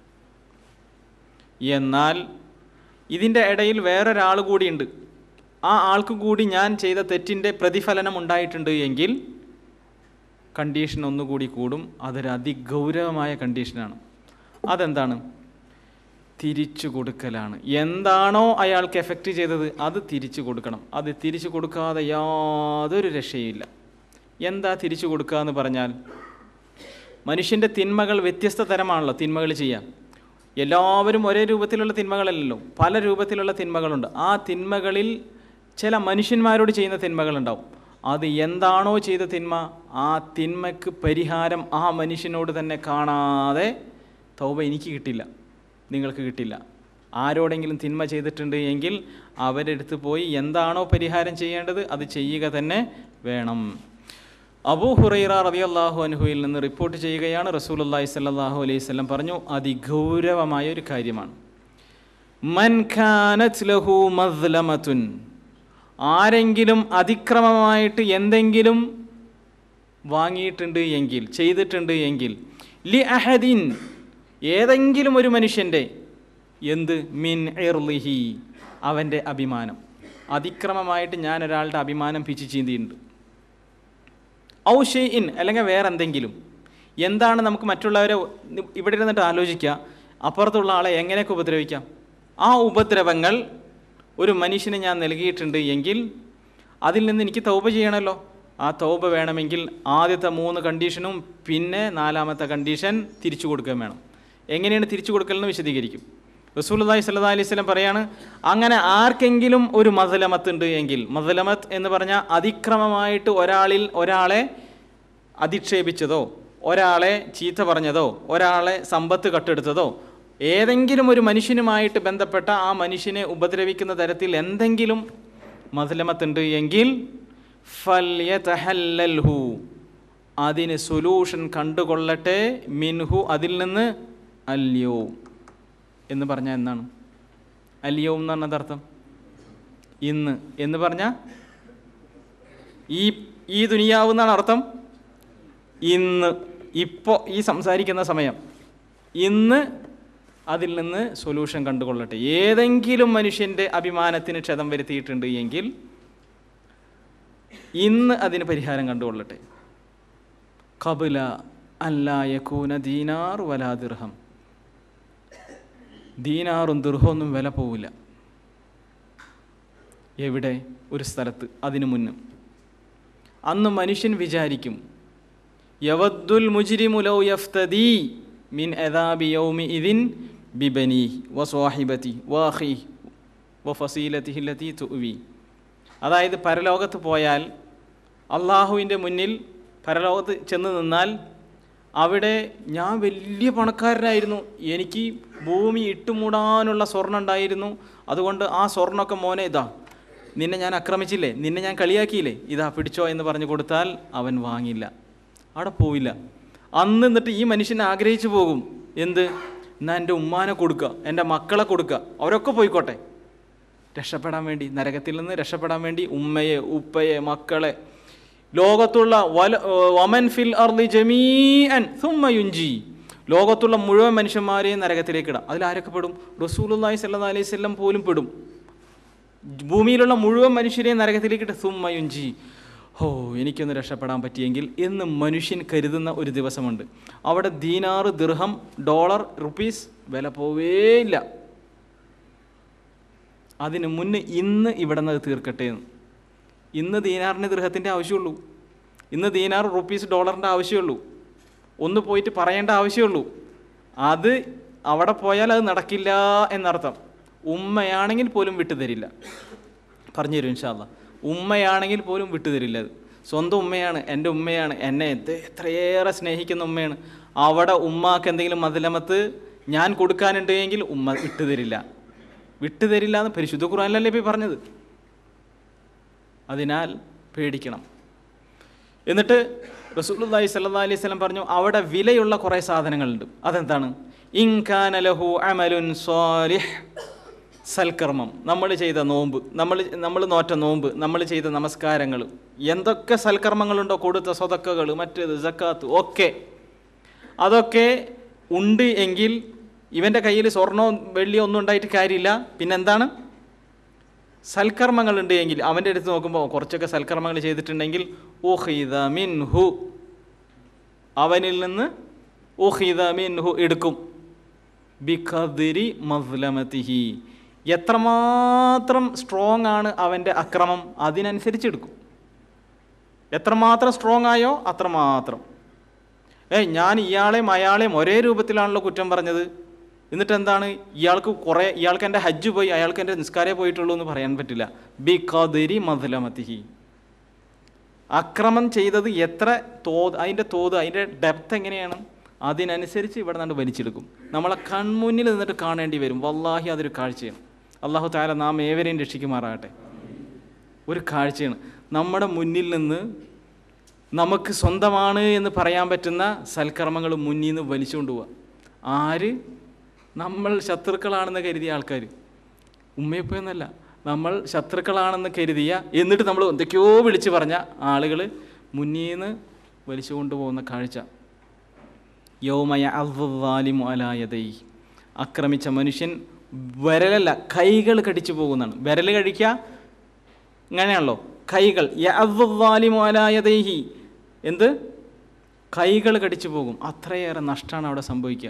എന്നാൽ ഇതിൻ്റെ ഇടയിൽ വേറൊരാൾ കൂടിയുണ്ട് ആ ആൾക്ക് കൂടി ഞാൻ ചെയ്ത തെറ്റിൻ്റെ പ്രതിഫലനം ഉണ്ടായിട്ടുണ്ട് എങ്കിൽ കണ്ടീഷൻ ഒന്നുകൂടി കൂടും അതൊരു അതിഗൗരവമായ കണ്ടീഷനാണ് അതെന്താണ് തിരിച്ചു കൊടുക്കലാണ് എന്താണോ അയാൾക്ക് എഫക്റ്റ് ചെയ്തത് അത് തിരിച്ചു കൊടുക്കണം അത് തിരിച്ചു കൊടുക്കാതെ യാതൊരു രക്ഷയില്ല എന്താ തിരിച്ചു കൊടുക്കുക എന്ന് പറഞ്ഞാൽ മനുഷ്യൻ്റെ തിന്മകൾ വ്യത്യസ്ത തരമാണല്ലോ തിന്മകൾ ചെയ്യാം എല്ലാവരും ഒരേ രൂപത്തിലുള്ള തിന്മകളല്ലല്ലോ പല രൂപത്തിലുള്ള തിന്മകളുണ്ട് ആ തിന്മകളിൽ ചില മനുഷ്യന്മാരോട് ചെയ്യുന്ന തിന്മകളുണ്ടാവും അത് എന്താണോ ചെയ്ത തിന്മ ആ തിന്മയ്ക്ക് പരിഹാരം ആ മനുഷ്യനോട് തന്നെ കാണാതെ തൗബ എനിക്ക് കിട്ടില്ല നിങ്ങൾക്ക് കിട്ടില്ല ആരോടെങ്കിലും തിന്മ ചെയ്തിട്ടുണ്ട് എങ്കിൽ അവരെടുത്ത് പോയി എന്താണോ പരിഹാരം ചെയ്യേണ്ടത് അത് ചെയ്യുക തന്നെ വേണം അബൂ ഹുറൈറ റളിയല്ലാഹു അൻഹുവിൽ നിന്ന് റിപ്പോർട്ട് ചെയ്യുകയാണ് റസൂലുള്ളാഹി സ്വല്ലല്ലാഹു അലൈഹി വസല്ലം പറഞ്ഞു അതിഗൗരവമായ ഒരു കാര്യമാണ് മൻ ഖാനത് ലഹു മദ്ലമത്തുൻ ആരെങ്കിലും അതിക്രമമായിട്ട് എന്തെങ്കിലും വാങ്ങിയിട്ടുണ്ട് എങ്കിൽ ചെയ്തിട്ടുണ്ട് എങ്കിൽ ലി അഹദിൻ ഏതെങ്കിലും ഒരു മനുഷ്യൻ്റെ എന്ത് മിൻ ഇർലിഹി അവൻ്റെ അഭിമാനം അതിക്രമമായിട്ട് ഞാൻ ഒരാളുടെ അഭിമാനം പിച്ചു ചീന്തിയിട്ടുണ്ട് ഔ ഷെയ്ഇൻ അല്ലെങ്കിൽ വേറെ എന്തെങ്കിലും എന്താണ് നമുക്ക് മറ്റുള്ളവരെ ഇവിടെ ഇരുന്നിട്ട് ആലോചിക്കുക അപ്പുറത്തുള്ള ആളെ എങ്ങനെയൊക്കെ ഉപദ്രവിക്കാം ആ ഉപദ്രവങ്ങൾ ഒരു മനുഷ്യന് ഞാൻ നൽകിയിട്ടുണ്ട് എങ്കിൽ അതിൽ നിന്ന് എനിക്ക് തൗബ ചെയ്യണമല്ലോ ആ തൗബ വേണമെങ്കിൽ ആദ്യത്തെ മൂന്ന് കണ്ടീഷനും പിന്നെ നാലാമത്തെ കണ്ടീഷൻ തിരിച്ചു കൊടുക്കുകയും വേണം എങ്ങനെയാണ് തിരിച്ചു കൊടുക്കലെന്ന് വിശദീകരിക്കും റസൂലുള്ളാഹി സ്വല്ലല്ലാഹി അലൈഹി വസല്ലം പറയാണ് അങ്ങനെ ആർക്കെങ്കിലും ഒരു മസലമത്ത് ഉണ്ട് എങ്കിൽ മസലമത്ത് എന്ന് പറഞ്ഞാൽ അതിക്രമമായിട്ട് ഒരാളിൽ ഒരാളെ അധിക്ഷേപിച്ചതോ ഒരാളെ ചീത്ത പറഞ്ഞതോ ഒരാളെ സമ്പത്ത് കട്ടെടുത്തതോ ഏതെങ്കിലും ഒരു മനുഷ്യനുമായിട്ട് ബന്ധപ്പെട്ട ആ മനുഷ്യനെ ഉപദ്രവിക്കുന്ന തരത്തിൽ എന്തെങ്കിലും മസലമത്തുണ്ട് എങ്കിൽ ഫല്യതഹല്ലൽഹു അതിന് സൊല്യൂഷൻ കണ്ടുകൊള്ളട്ടെ മിൻഹു അതിൽ നിന്ന് അല്യോ എന്ന് പറഞ്ഞാൽ എന്താണ് അല്യോ എന്ന് പറഞ്ഞത് അർത്ഥം ഇന്ന് എന്ന് പറഞ്ഞാൽ ഈ ഈ ദുനിയാവ് എന്നാണ് അർത്ഥം ഇന്ന് ഇപ്പോൾ ഈ സംസാരിക്കുന്ന സമയം ഇന്ന് അതിൽ നിന്ന് സൊല്യൂഷൻ കണ്ടുകൊള്ളട്ടെ ഏതെങ്കിലും മനുഷ്യൻ്റെ അഭിമാനത്തിന് ക്ഷതം വരുത്തിയിട്ടുണ്ട് എങ്കിൽ ഇന്ന് അതിന് പരിഹാരം കണ്ടുകൊള്ളട്ടെ കബുല അല്ലായക്കൂന ദീനാർ വലാ ദിർഹം ദീനാറും ദുർഹമൊന്നും വില പോവില്ല എവിടെ ഒരു സ്ഥലത്ത് അതിനു മുന്നും അന്ന് മനുഷ്യൻ വിചാരിക്കും യവദ്ദുൽ മുജിരിമുലൗ യഫ്തദി മിൻ എദാബി യൗമി ഇതിൻ ബിബനി വ സ്വാഹിബത്തി വാഹി വ ഫസീലത്തിഹില്ലത്തി തുവി അതായത് പരലോകത്ത് പോയാൽ അള്ളാഹുവിൻ്റെ മുന്നിൽ പരലോകത്ത് ചെന്ന് നിന്നാൽ അവിടെ ഞാൻ വലിയ പണക്കാരനായിരുന്നു എനിക്ക് ഭൂമി ഇട്ടുമൂടാനുള്ള സ്വർണ്ണം ഉണ്ടായിരുന്നു അതുകൊണ്ട് ആ സ്വർണ്ണമൊക്കെ മോനെ ഇതാ നിന്നെ ഞാൻ ആക്രമിച്ചില്ലേ നിന്നെ ഞാൻ കളിയാക്കിയില്ലേ ഇതാ പിടിച്ചോ എന്ന് പറഞ്ഞു കൊടുത്താൽ അവൻ വാങ്ങില്ല അവിടെ പോവില്ല അന്ന് എന്നിട്ട് ഈ മനുഷ്യൻ ആഗ്രഹിച്ചു പോകും എന്ത് എന്നാ എൻ്റെ ഉമ്മാനെ കൊടുക്കുക എൻ്റെ മക്കളെ കൊടുക്കുക അവരൊക്കെ പോയിക്കോട്ടെ രക്ഷപ്പെടാൻ വേണ്ടി നരകത്തിൽ നിന്ന് രക്ഷപ്പെടാൻ വേണ്ടി ഉമ്മയെ ഉപ്പയെ മക്കളെ ലോകത്തുള്ള വല വമൻ ഫിൽ അർലി ജമീഅൻ സുമ്മ യുഞ്ചി ലോകത്തുള്ള മുഴുവൻ മനുഷ്യന്മാരെയും നരകത്തിലേക്ക് ഇടാം അതിൽ ആരൊക്കെ പെടും റസൂലുള്ളാഹി സ്വല്ലല്ലാഹി അലൈഹി വസല്ലം പോലും പെടും ഭൂമിയിലുള്ള മുഴുവൻ മനുഷ്യരെയും നരകത്തിലേക്ക് ഇട്ട് സുമ്മ യുഞ്ചി ഓ എനിക്കൊന്ന് രക്ഷപ്പെടാൻ പറ്റിയെങ്കിൽ എന്ന് മനുഷ്യൻ കരുതുന്ന ഒരു ദിവസമുണ്ട് അവിടെ ദീനാറ് ദിർഹം ഡോളർ റുപ്പീസ് വില പോവേയില്ല അതിന് മുന്നേ ഇന്ന് ഇവിടെ നിന്ന് തീർക്കട്ടെ എന്ന് ഇന്ന് ദീനാറിന് ദൃഹത്തിൻ്റെ ആവശ്യമുള്ളൂ ഇന്ന് ദീനാർ റുപ്പീസ് ഡോളറിൻ്റെ ആവശ്യമുള്ളൂ ഒന്ന് പോയിട്ട് പറയേണ്ട ആവശ്യമുള്ളൂ അത് അവിടെ പോയാൽ അത് നടക്കില്ല എന്നർത്ഥം ഉമ്മയാണെങ്കിൽ പോലും വിട്ടുതരില്ല പറഞ്ഞു തരും ഇൻഷാല്ല ഉമ്മയാണെങ്കിൽ പോലും വിട്ടുതരില്ല അത് സ്വന്തം ഉമ്മയാണ് എൻ്റെ ഉമ്മയാണ് എന്നെ എത്ര എത്രയേറെ സ്നേഹിക്കുന്ന ഉമ്മയാണ് അവിടെ ഉമ്മാക്ക് എന്തെങ്കിലും മതിലമത്ത് ഞാൻ കൊടുക്കാനുണ്ട് എങ്കിൽ ഉമ്മ വിട്ടുതരില്ല വിട്ടുതരില്ല എന്ന് പരിശുദ്ധ ഖുർആനിലല്ലേ ഇപ്പോൾ പറഞ്ഞത് അതിനാൽ പേടിക്കണം എന്നിട്ട് റസൂലുള്ളാഹി സ്വല്ലല്ലാഹി അലൈഹി വസല്ലം പറഞ്ഞു അവിടെ വിലയുള്ള കുറേ സാധനങ്ങളുണ്ട് അതെന്താണ് ഇൻകാന ലഹു അമലുൻ സ്വാലിഹ് സൽക്കർമ്മം നമ്മൾ ചെയ്ത നോമ്പ് നമ്മൾ നമ്മൾ നോറ്റ നോമ്പ് നമ്മൾ ചെയ്ത നമസ്കാരങ്ങൾ എന്തൊക്കെ സൽക്കർമ്മങ്ങളുണ്ടോ കൊടുത്ത സ്വതക്കകൾ മറ്റേത് ജക്കാത്ത് ഒക്കെ അതൊക്കെ ഉണ്ട് എങ്കിൽ ഇവൻ്റെ കയ്യിൽ സ്വർണ്ണോ വെള്ളിയോ ഒന്നും ഉണ്ടായിട്ട് കാര്യമില്ല പിന്നെന്താണ് സൽക്കർമ്മങ്ങളുണ്ട് എങ്കിൽ അവൻ്റെ അടുത്ത് നോക്കുമ്പോൾ കുറച്ചൊക്കെ സൽക്കർമ്മങ്ങൾ ചെയ്തിട്ടുണ്ടെങ്കിൽ ഉഹിദ മിൻഹു അവനിൽ നിന്ന് ഉഹിദ മിൻഹു എടുക്കും ബിഖദിരി മസ്ലമതിഹി എത്രമാത്രം സ്ട്രോങ് ആണ് അവൻ്റെ അക്രമം അതിനനുസരിച്ച് എടുക്കും എത്രമാത്രം സ്ട്രോങ് ആയോ അത്രമാത്രം ഏയ് ഞാൻ ഇയാളെയും അയാളെയും ഒരേ രൂപത്തിലാണല്ലോ കുറ്റം പറഞ്ഞത് എന്നിട്ട് എന്താണ് ഇയാൾക്ക് കുറേ ഇയാൾക്ക് എൻ്റെ ഹജ്ജ് പോയി അയാൾക്ക് എൻ്റെ നിസ്കാരേ പോയിട്ടുള്ളൂ എന്ന് പറയാൻ പറ്റില്ല ബി കതിരി മധുലമതിഹി അക്രമം ചെയ്തത് എത്ര തോത് അതിൻ്റെ തോത് അതിൻ്റെ ഡെപ്ത് എങ്ങനെയാണ് അതിനനുസരിച്ച് ഇവിടെ നിന്ന് വലിച്ചെടുക്കും നമ്മളെ കൺമുന്നിൽ നിന്നിട്ട് കാണേണ്ടി വരും വല്ലാഹി അതൊരു കാഴ്ചയാണ് അള്ളാഹു താല നാം ഏവരെയും രക്ഷിക്കുമാറാകട്ടെ ഒരു കാഴ്ചയാണ് നമ്മുടെ മുന്നിൽ നിന്ന് നമുക്ക് സ്വന്തമാണ് എന്ന് പറയാൻ പറ്റുന്ന സൽക്കർമ്മങ്ങൾ മുന്നിൽ നിന്ന് വലിച്ചുകൊണ്ട് പോവുക ആര് നമ്മൾ ശത്രുക്കളാണെന്ന് കരുതിയ ആൾക്കാർ ഉമ്മയപ്പൊന്നല്ല നമ്മൾ ശത്രുക്കളാണെന്ന് കരുതിയ എന്നിട്ട് നമ്മൾ എന്തൊക്കെയോ വിളിച്ച് പറഞ്ഞ ആളുകൾ മുന്നിൽ നിന്ന് വലിച്ചു കൊണ്ടുപോകുന്ന കാഴ്ച യൗമയ അവാലിമു അലായതൈ ആക്രമിച്ച മനുഷ്യൻ വിരലല്ല കൈകൾ കടിച്ചു പോകുന്നതാണ് വിരൽ കഴിക്കുക ഇങ്ങനെയാണല്ലോ കൈകൾ യഅവ്വാലിമു അലായതൈഹി എന്ത് കൈകൾ കടിച്ചു പോകും അത്രയേറെ നഷ്ടമാണ് അവിടെ സംഭവിക്കുക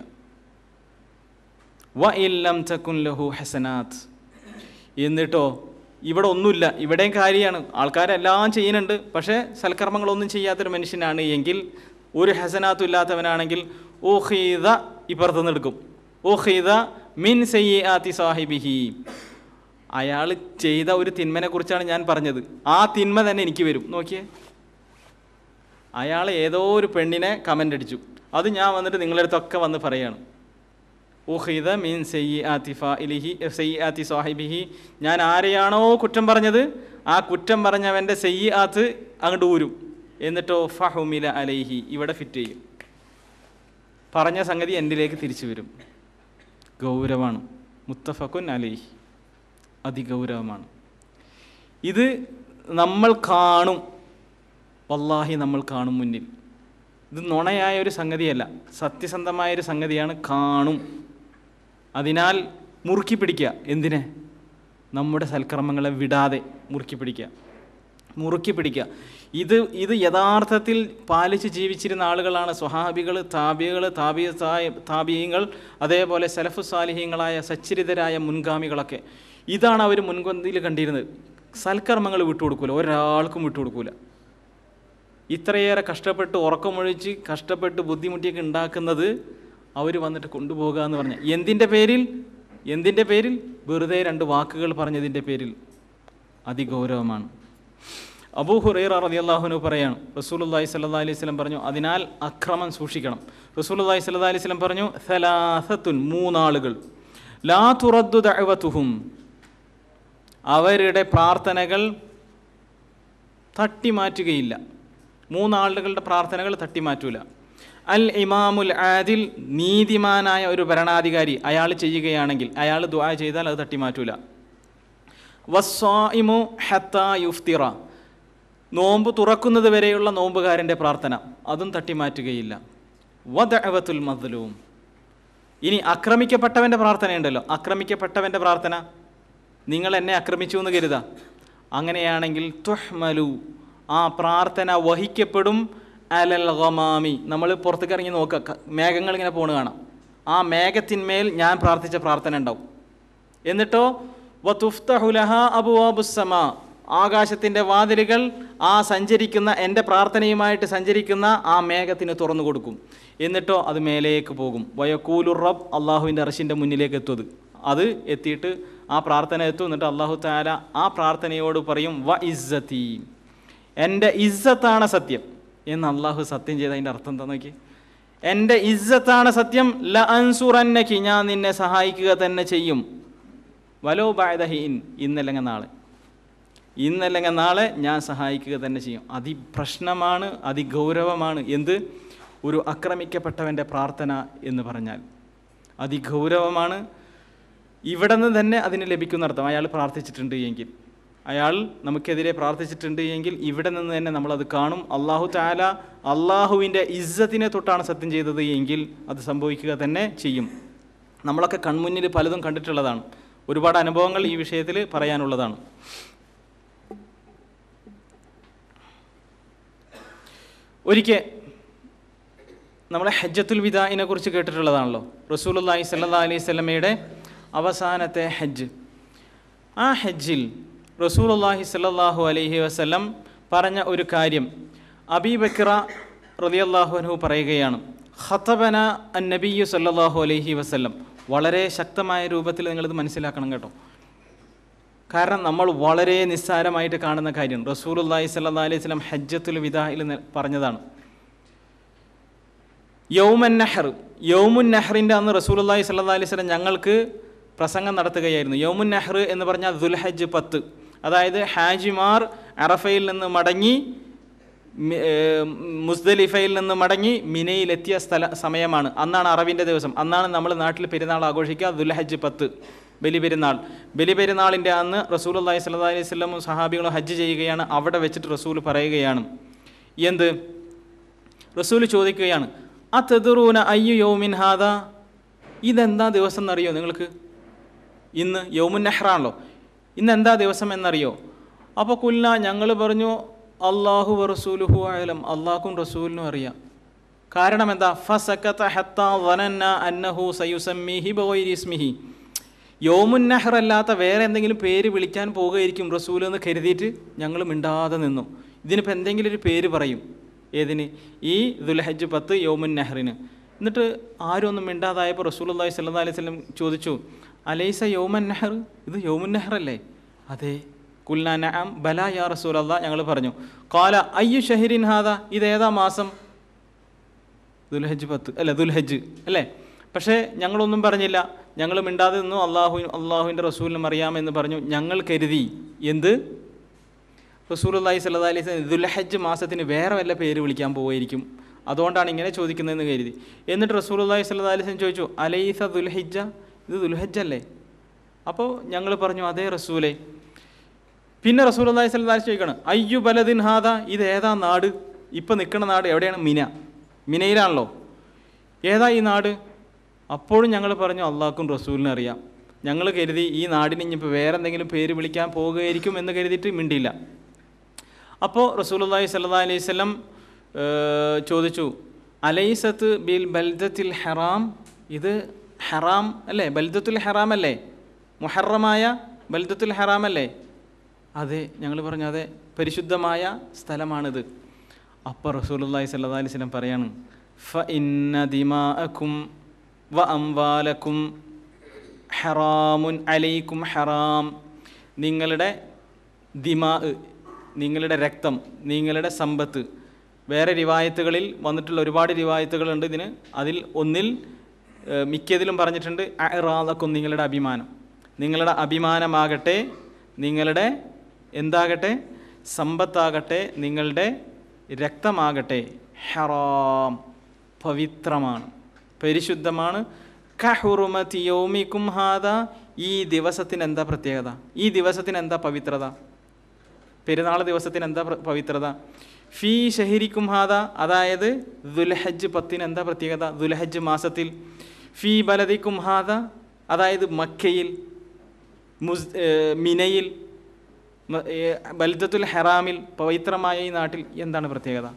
വ ഇല്ലം തക്കുൻ ലഹു ഹസനാത്ത് എന്നിട്ടോ ഇവിടെ ഒന്നുമില്ല ഇവിടെയും കാര്യമാണ് ആൾക്കാരെല്ലാം ചെയ്യുന്നുണ്ട് പക്ഷേ സൽക്കർമ്മങ്ങളൊന്നും ചെയ്യാത്തൊരു മനുഷ്യനാണ് എങ്കിൽ ഒരു ഹസനാത്തും ഇല്ലാത്തവനാണെങ്കിൽ ഓഹീദ ഇപ്പുറത്ത് നിന്ന് എടുക്കും ഓഹീദ മിൻ സയ്യാത്തി സാഹിബിഹി അയാൾ ചെയ്ത ഒരു തിന്മനെ കുറിച്ചാണ് ഞാൻ പറഞ്ഞത് ആ തിന്മ തന്നെ എനിക്ക് വരും നോക്കിയേ അയാൾ ഏതോ ഒരു പെണ്ണിനെ കമൻ്റ് അടിച്ചു അത് ഞാൻ വന്നിട്ട് നിങ്ങളുടെ അടുത്തൊക്കെ വന്ന് പറയാണ് ഉഹിദ മീൻ സെയ്യി ആത്തിഫ ഇലിഹി സെയ്യി ആത്തി സാഹിബിഹി ഞാൻ ആരെയാണോ കുറ്റം പറഞ്ഞത് ആ കുറ്റം പറഞ്ഞവൻ്റെ സെയ്യി ആത്ത് അങ്ങോട്ട് ഊരും എന്നിട്ടോ ഫഹുമില അലൈഹി ഇവിടെ ഫിറ്റ് ചെയ്യും പറഞ്ഞ സംഗതി എന്നിലേക്ക് തിരിച്ചു വരും ഗൗരവമാണ് മുത്തഫക്കുൻ അലൈഹി അതിഗൗരവമാണ് ഇത് നമ്മൾ കാണും വല്ലാഹി നമ്മൾ കാണും മുന്നിൽ ഇത് നുണയായ ഒരു സംഗതിയല്ല സത്യസന്ധമായ ഒരു സംഗതിയാണ് കാണും അതിനാൽ മുറുക്കി പിടിക്കുക എന്തിനെ നമ്മുടെ സൽക്കർമ്മങ്ങളെ വിടാതെ മുറുക്കി പിടിക്കുക മുറുക്കി പിടിക്കുക ഇത് ഇത് യഥാർത്ഥത്തിൽ പാലിച്ച് ജീവിച്ചിരുന്ന ആളുകളാണ് സ്വഹാബികൾ താബികൾ താബി താബിയങ്ങൾ അതേപോലെ സലഫു സാലിഹ്യങ്ങളായ സച്ചരിതരായ മുൻഗാമികളൊക്കെ ഇതാണ് അവർ മുൻപന്തിയിൽ കണ്ടിരുന്നത് സൽക്കർമ്മങ്ങൾ വിട്ടുകൊടുക്കൂല ഒരാൾക്കും വിട്ടുകൊടുക്കൂല ഇത്രയേറെ കഷ്ടപ്പെട്ട് ഉറക്കമൊഴിച്ച് കഷ്ടപ്പെട്ട് ബുദ്ധിമുട്ടിയൊക്കെ ഉണ്ടാക്കുന്നത് അവർ വന്നിട്ട് കൊണ്ടുപോകുക എന്ന് പറഞ്ഞ എന്തിൻ്റെ പേരിൽ എന്തിൻ്റെ പേരിൽ വെറുതെ രണ്ട് വാക്കുകൾ പറഞ്ഞതിൻ്റെ പേരിൽ അതിഗൗരവമാണ് അബൂ ഹുറൈറ റളിയല്ലാഹുനു പറയാണ് റസൂലുള്ളാഹി സ്വല്ലല്ലാഹി അലൈഹി വസല്ലം പറഞ്ഞു അതിനാൽ അക്രമം സൂക്ഷിക്കണം റസൂലുള്ളാഹി സ്വല്ലല്ലാഹി അലൈഹി വസല്ലം പറഞ്ഞു സലാസത്തുൻ മൂന്നാളുകൾ ലാ തുറദ്ദു ദഅവതുഹും അവരുടെ പ്രാർത്ഥനകൾ തട്ടിമാറ്റുകയില്ല മൂന്നാളുകളുടെ പ്രാർത്ഥനകൾ തട്ടിമാറ്റൂല അൽ ഇമാമുൽ ആദിൽ നീതിമാനായ ഒരു ഭരണാധികാരി അയാൾ ചെയ്യുകയാണെങ്കിൽ അയാൾ ദുആ ചെയ്താൽ അത് തട്ടിമാറ്റൂല വസ്വായിമു ഹത്ത യുഫ്തിറ നോമ്പ് തുറക്കുന്നത് വരെയുള്ള നോമ്പുകാരൻ്റെ പ്രാർത്ഥന അതും തട്ടിമാറ്റുകയില്ല വദഅവത്തുൽ മദ്ലൂം ഇനി ആക്രമിക്കപ്പെട്ടവൻ്റെ പ്രാർത്ഥനയുണ്ടല്ലോ ആക്രമിക്കപ്പെട്ടവൻ്റെ പ്രാർത്ഥന നിങ്ങൾ എന്നെ ആക്രമിച്ചു എന്ന് കരുതാ അങ്ങനെയാണെങ്കിൽ തുഹ്മലു ആ പ്രാർത്ഥന വഹിക്കപ്പെടും അലൽ ഗമാമി നമ്മൾ പുറത്തേക്ക് ഇറങ്ങി നോക്കുക ക- മേഘങ്ങൾ ഇങ്ങനെ പോണ് കാണാം ആ മേഘത്തിന്മേൽ ഞാൻ പ്രാർത്ഥിച്ച പ്രാർത്ഥന ഉണ്ടാവും എന്നിട്ടോ വതുഫ്തഹുലഹ അബുവാബുസമ ആകാശത്തിൻ്റെ വാതിലുകൾ ആ സഞ്ചരിക്കുന്ന എൻ്റെ പ്രാർത്ഥനയുമായിട്ട് സഞ്ചരിക്കുന്ന ആ മേഘത്തിന് തുറന്നു കൊടുക്കും എന്നിട്ടോ അത് മേലേക്ക് പോകും വയക്കൂലുർ റബ് അള്ളാഹുവിൻ്റെ അറശിൻ്റെ മുന്നിലേക്ക് എത്തുന്നത് അത് എത്തിയിട്ട് ആ പ്രാർത്ഥന എത്തും എന്നിട്ട് അള്ളാഹു താല ആ പ്രാർത്ഥനയോട് പറയും വ ഇസ്സത്തി എൻ്റെ ഇസ്സത്താണ് സത്യം എന്ന് അള്ളാഹു സത്യം ചെയ്ത അതിൻ്റെ അർത്ഥം എന്താ നോക്കി എൻ്റെ ഇസ്സത്താണ് സത്യം ല അൻസുറന്നക്കി ഞാൻ നിന്നെ സഹായിക്കുക തന്നെ ചെയ്യും വലോ ബായതഹീൻ ഇന്നല്ലെങ്കിൽ നാളെ ഇന്നല്ലെങ്കിൽ നാളെ ഞാൻ സഹായിക്കുക തന്നെ ചെയ്യും അതിപ്രശ്നമാണ് അതിഗൗരവമാണ് എന്ത് ഒരു ആക്രമിക്കപ്പെട്ടവൻ്റെ പ്രാർത്ഥന എന്ന് പറഞ്ഞാൽ അതിഗൗരവമാണ് ഇവിടെ നിന്ന് തന്നെ അതിന് ലഭിക്കുന്ന അർത്ഥം അയാൾ പ്രാർത്ഥിച്ചിട്ടുണ്ട് എങ്കിൽ അയാൾ നമുക്കെതിരെ പ്രാർത്ഥിച്ചിട്ടുണ്ട് എങ്കിൽ ഇവിടെ നിന്ന് തന്നെ നമ്മളത് കാണും അള്ളാഹു താല അള്ളാഹുവിൻ്റെ ഇസ്സത്തിനെ തൊട്ടാണ് സത്യം ചെയ്തത് എങ്കിൽ അത് സംഭവിക്കുക തന്നെ ചെയ്യും നമ്മളൊക്കെ കൺമുന്നിൽ പലതും കണ്ടിട്ടുള്ളതാണ് ഒരുപാട് അനുഭവങ്ങൾ ഈ വിഷയത്തിൽ പറയാനുള്ളതാണ് ഒരിക്കൽ നമ്മളെ ഹജ്ജത്തുൽ വിദായിനെ കുറിച്ച് കേട്ടിട്ടുള്ളതാണല്ലോ റസൂലുള്ളാഹി സല്ലല്ലാഹു അലൈഹി സ്വലമയുടെ അവസാനത്തെ ഹജ്ജ് ആ ഹജ്ജിൽ റസൂലുള്ളാഹി സല്ലല്ലാഹു അലൈഹി വസല്ലം പറഞ്ഞ ഒരു കാര്യം അബി ബക്ര റളിയല്ലാഹു അൻഹു പറയുകയാണ് ഖത്തബന അൻ നബിയു സല്ലല്ലാഹു അലൈഹി വസല്ലം വളരെ ശക്തമായ രൂപത്തിൽ നിങ്ങളിത് മനസ്സിലാക്കണം കേട്ടോ കാരണം നമ്മൾ വളരെ നിസ്സാരമായിട്ട് കാണുന്ന കാര്യം റസൂലുല്ലാഹി സല്ലാ അലൈഹി സ്വലം ഹജ്ജത്തുൽ വിദായിൽ പറഞ്ഞതാണ് യൗമൻ നെഹർ യൗമുൻ നെഹറിൻ്റെ അന്ന് റസൂലുല്ലാഹി സല്ലാ അലൈഹി സ്വലം ഞങ്ങൾക്ക് പ്രസംഗം നടത്തുകയായിരുന്നു യൗമുൻ നെഹർ എന്ന് പറഞ്ഞാൽ ദുൽഹജ്ജ് പത്ത് അതായത് ഹാജിമാർ അറഫയിൽ നിന്ന് മടങ്ങി മി- ഏർ മുസ്ദലിഫയിൽ നിന്ന് മടങ്ങി മിനയിലെത്തിയ സ്ഥല സമയമാണ് അന്നാണ് അറവിൻ്റെ ദിവസം അന്നാണ് നമ്മൾ നാട്ടിൽ പെരുന്നാൾ ആഘോഷിക്കുക ദുൽഹജ്ജ് പത്ത് ബലി പെരുന്നാൾ ബലി പെരുന്നാളിൻ്റെ അന്ന് റസൂൽ അള്ളാഹി സ്വല്ലാ അലൈഹി സ്വലമും സഹാബികളും ഹജ്ജ് ചെയ്യുകയാണ് അവിടെ വെച്ചിട്ട് റസൂൽ പറയുകയാണ് എന്ത് റസൂൽ ചോദിക്കുകയാണ് ആ തെതുറൂന അയ്യു യൗമിൻ ഹാദ ഇതെന്താ ദിവസം എന്നറിയോ നിങ്ങൾക്ക് ഇന്ന് യൗമുൻ നെഹ്റാണല്ലോ ഇന്ന് എന്താ ദിവസം എന്നറിയോ അപ്പോൾ കുല്ല ഞങ്ങൾ പറഞ്ഞു അള്ളാഹു റസൂലുഹു ആയാലും അള്ളാഹും റസൂലിനും അറിയാം കാരണം എന്താ ഫസക്കത്ത ഹത്ത വനന്ന അന്നഹു സയുസമ്മിഹി ബോയിരിസ്മിഹി യോമുൻ നെഹർ അല്ലാത്ത വേറെ എന്തെങ്കിലും പേര് വിളിക്കാൻ പോകുകയായിരിക്കും റസൂൽ എന്ന് കരുതിയിട്ട് ഞങ്ങൾ മിണ്ടാതെ നിന്നു ഇതിനിപ്പോൾ എന്തെങ്കിലും ഒരു പേര് പറയും ഏതിന് ഈ ദുൽഹജ്ജ് പത്ത് യോമുൻ നെഹറിന് എന്നിട്ട് ആരും ഒന്നും മിണ്ടാതായപ്പോൾ റസൂൽ അള്ളാഹി സ്വല്ലാ അലൈഹി സ്വലം ചോദിച്ചു അലൈസ യോമൻ നെഹർ ഇത് യോമുൻ നെഹർ അല്ലേ അതെ കുൽന നഅം ബല യാ റസൂൽ അള്ളാഹ് ഞങ്ങൾ പറഞ്ഞു കാല അയ്യു ഷഹരിൻ ഹാദ ഇതേതാ മാസം ദുൽഹജ്ജ് പത്ത് അല്ല ദുൽഹജ്ജ് അല്ലേ പക്ഷേ ഞങ്ങളൊന്നും പറഞ്ഞില്ല ഞങ്ങൾ മിണ്ടാതെ നിന്നു അള്ളാഹു അള്ളാഹുവിൻ്റെ റസൂലിനും അറിയാമെന്ന് പറഞ്ഞു ഞങ്ങൾ കരുതി എന്ത് റസൂൽ അള്ളാഹി സല്ലാ അലൈഹി സ്വലം ദുൽഹജ്ജ് മാസത്തിന് വേറെ വല്ല പേര് വിളിക്കാൻ പോവുമായിരിക്കും അതുകൊണ്ടാണ് ഇങ്ങനെ ചോദിക്കുന്നതെന്ന് കരുതി എന്നിട്ട് റസൂൽ അള്ളാഹി സല്ലാ അലൈഹി സ്വലം ചോദിച്ചു അലൈസ ദുൽഹജ്ജ ഇത് ദുൽഹജ്ജ് അല്ലേ അപ്പോൾ ഞങ്ങൾ പറഞ്ഞു അതേ റസൂലേ പിന്നെ റസൂൽ അള്ളാഹി സ്വലം ചോദിക്കണം അയ്യു ബലദിൻ ഹാദ ഇത് ഏതാ നാട് ഇപ്പം നിൽക്കുന്ന നാട് എവിടെയാണ് മിന മിനയിലാണല്ലോ ഏതാ ഈ നാട് അപ്പോഴും ഞങ്ങൾ പറഞ്ഞു അള്ളാഹ്ക്കും റസൂലിനും അറിയാം ഞങ്ങൾ കരുതി ഈ നാടിന് ഇനിയിപ്പോൾ വേറെ എന്തെങ്കിലും പേര് വിളിക്കാൻ പോകുകയായിരിക്കും എന്ന് കരുതിയിട്ട് മിണ്ടിയില്ല അപ്പോൾ റസൂലുള്ളാഹി സ്വല്ലല്ലാഹി അലൈഹി വസല്ലം ഏർ, ചോദിച്ചു അലൈസത്ത് ബിൽ ബൽദത്തിൽ ഹറാം ഇത് ഹറാം അല്ലേ ബൽദത്തുൽ ഹറാം അല്ലേ മുഹറമായ ബൽദത്തുൽ ഹറാം അല്ലേ അതെ ഞങ്ങൾ പറഞ്ഞു അതെ പരിശുദ്ധമായ സ്ഥലമാണിത് അപ്പോൾ റസൂലുള്ളാഹി സ്വല്ലല്ലാഹി അലൈഹി വസല്ലം പറയാണ് ഫ ഇന്ന ദിമാഅക്കും വ അംവാലക്കും ഹറാമുൻ അലൈക്കും ഹറാം നിങ്ങളുടെ ദിമാ നിങ്ങളുടെ രക്തം നിങ്ങളുടെ സമ്പത്ത് വേറെ റിവായത്തുകളിൽ വന്നിട്ടുള്ള ഒരുപാട് റിവായത്തുകളുണ്ട് ഇതിന് അതിൽ ഒന്നിൽ ഏഹ്, മിക്കതിലും പറഞ്ഞിട്ടുണ്ട് അറാദക്കും നിങ്ങളുടെ അഭിമാനം നിങ്ങളുടെ അഭിമാനമാകട്ടെ നിങ്ങളുടെ എന്താകട്ടെ സമ്പത്താകട്ടെ നിങ്ങളുടെ രക്തമാകട്ടെ ഹറാം പവിത്രമാണ് പരിശുദ്ധമാണ് കഹുറുമതി യൗമിക്കും ഹാദ ഈ ദിവസത്തിന് എന്താ പ്രത്യേകത ഈ ദിവസത്തിന് എന്താ പവിത്രത പെരുന്നാൾ ദിവസത്തിന് എന്താ പ്ര- പവിത്രത ഫീ ഷഹിരിക്കും ഹാദ അതായത് ദുൽഹജ്ജ് പത്തിന് എന്താ പ്രത്യേകത ദുൽഹജ്ജ് മാസത്തിൽ ഫീ ബലദിക്കും ഹാദ അതായത് മക്കയിൽ മുസ് ഏർ മിനയിൽ മ- ഏർ ബൽദത്തുൽ ഹറാമിൽ പവിത്രമായ ഈ നാട്ടിൽ എന്താണ് പ്രത്യേകത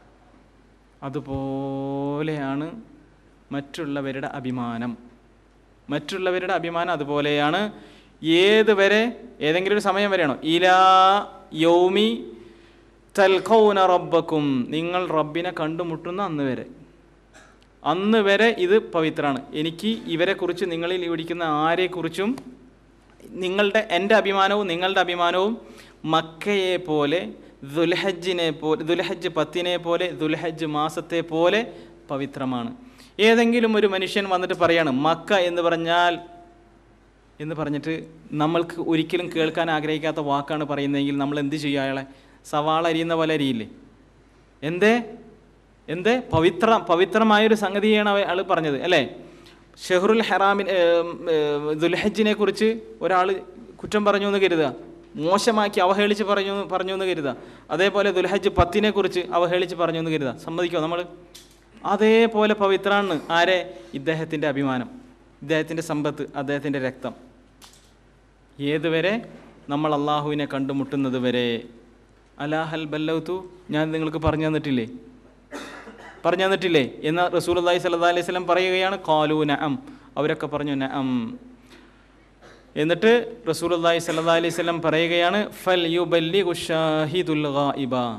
അതുപോലെയാണ് മറ്റുള്ളവരുടെ അഭിമാനം മറ്റുള്ളവരുടെ അഭിമാനം അതുപോലെയാണ് ഏത് വരെ ഏതെങ്കിലും ഒരു സമയം വരെയാണോ ഇലാ യൗമി തൽഖൗന റബ്ബക്കും നിങ്ങൾ റബ്ബിനെ കണ്ടുമുട്ടുന്ന അന്ന് വരെ അന്ന് വരെ ഇത് പവിത്രമാണ് എനിക്ക് ഇവരെക്കുറിച്ച് നിങ്ങളിൽ വിളിക്കുന്ന ആരെക്കുറിച്ചും നിങ്ങളുടെ എൻ്റെ അഭിമാനവും നിങ്ങളുടെ അഭിമാനവും മക്കയെ പോലെ ദുൽഹജ്ജിനെ പോലെ ദുൽഹജ്ജ് പത്തിനെ പോലെ ദുൽഹജ്ജ് മാസത്തെ പോലെ പവിത്രമാണ് ഏതെങ്കിലും ഒരു മനുഷ്യൻ വന്നിട്ട് പറയാണ് മക്ക എന്ന് പറഞ്ഞാൽ എന്ന് പറഞ്ഞിട്ട് നമ്മൾക്ക് ഒരിക്കലും കേൾക്കാൻ ആഗ്രഹിക്കാത്ത വാക്കാണ് പറയുന്നതെങ്കിൽ നമ്മൾ എന്ത് ചെയ്യും അയാളെ സവാള അരിയുന്ന പോലെ അരിയില്ലേ എന്തേ എന്തേ പവിത്ര പവിത്രമായൊരു സംഗതിയാണ് അയാൾ പറഞ്ഞത് അല്ലേ ഷെഹറുൽ ഹറാമിൻ ദുൽഹജ്ജിനെ കുറിച്ച് ഒരാൾ കുറ്റം പറഞ്ഞു എന്ന് കരുതുക മോശമാക്കി അവഹേളിച്ച് പറഞ്ഞു പറഞ്ഞു എന്ന് കരുതുക അതേപോലെ ദുൽഹജ്ജ് പത്തിനെ കുറിച്ച് അവഹേളിച്ച് പറഞ്ഞു എന്ന് കരുതുക സമ്മതിക്കോ നമ്മൾ അതേപോലെ പവിത്രാണ് ആരെ ഇദ്ദേഹത്തിൻ്റെ അഭിമാനം ഇദ്ദേഹത്തിൻ്റെ സമ്പത്ത് അദ്ദേഹത്തിൻ്റെ രക്തം ഏതുവരെ നമ്മൾ അള്ളാഹുവിനെ കണ്ടുമുട്ടുന്നത് വരെ അലാഹൽ ബല്ലൗത്തു ഞാൻ നിങ്ങൾക്ക് പറഞ്ഞു തന്നിട്ടില്ലേ പറഞ്ഞു തന്നിട്ടില്ലേ എന്ന് റസൂൽ അള്ളാഹി സല്ലാ അലൈഹി സ്വലം പറയുകയാണ് കാലു നഅം അവരൊക്കെ പറഞ്ഞു നഅം എന്നിട്ട് റസൂൽ അള്ളാഹി സല്ലാ അലൈഹി സ്വലം പറയുകയാണ് ഫൽ യുബല്ലി ഷാഹിദുൽ ഗായിബ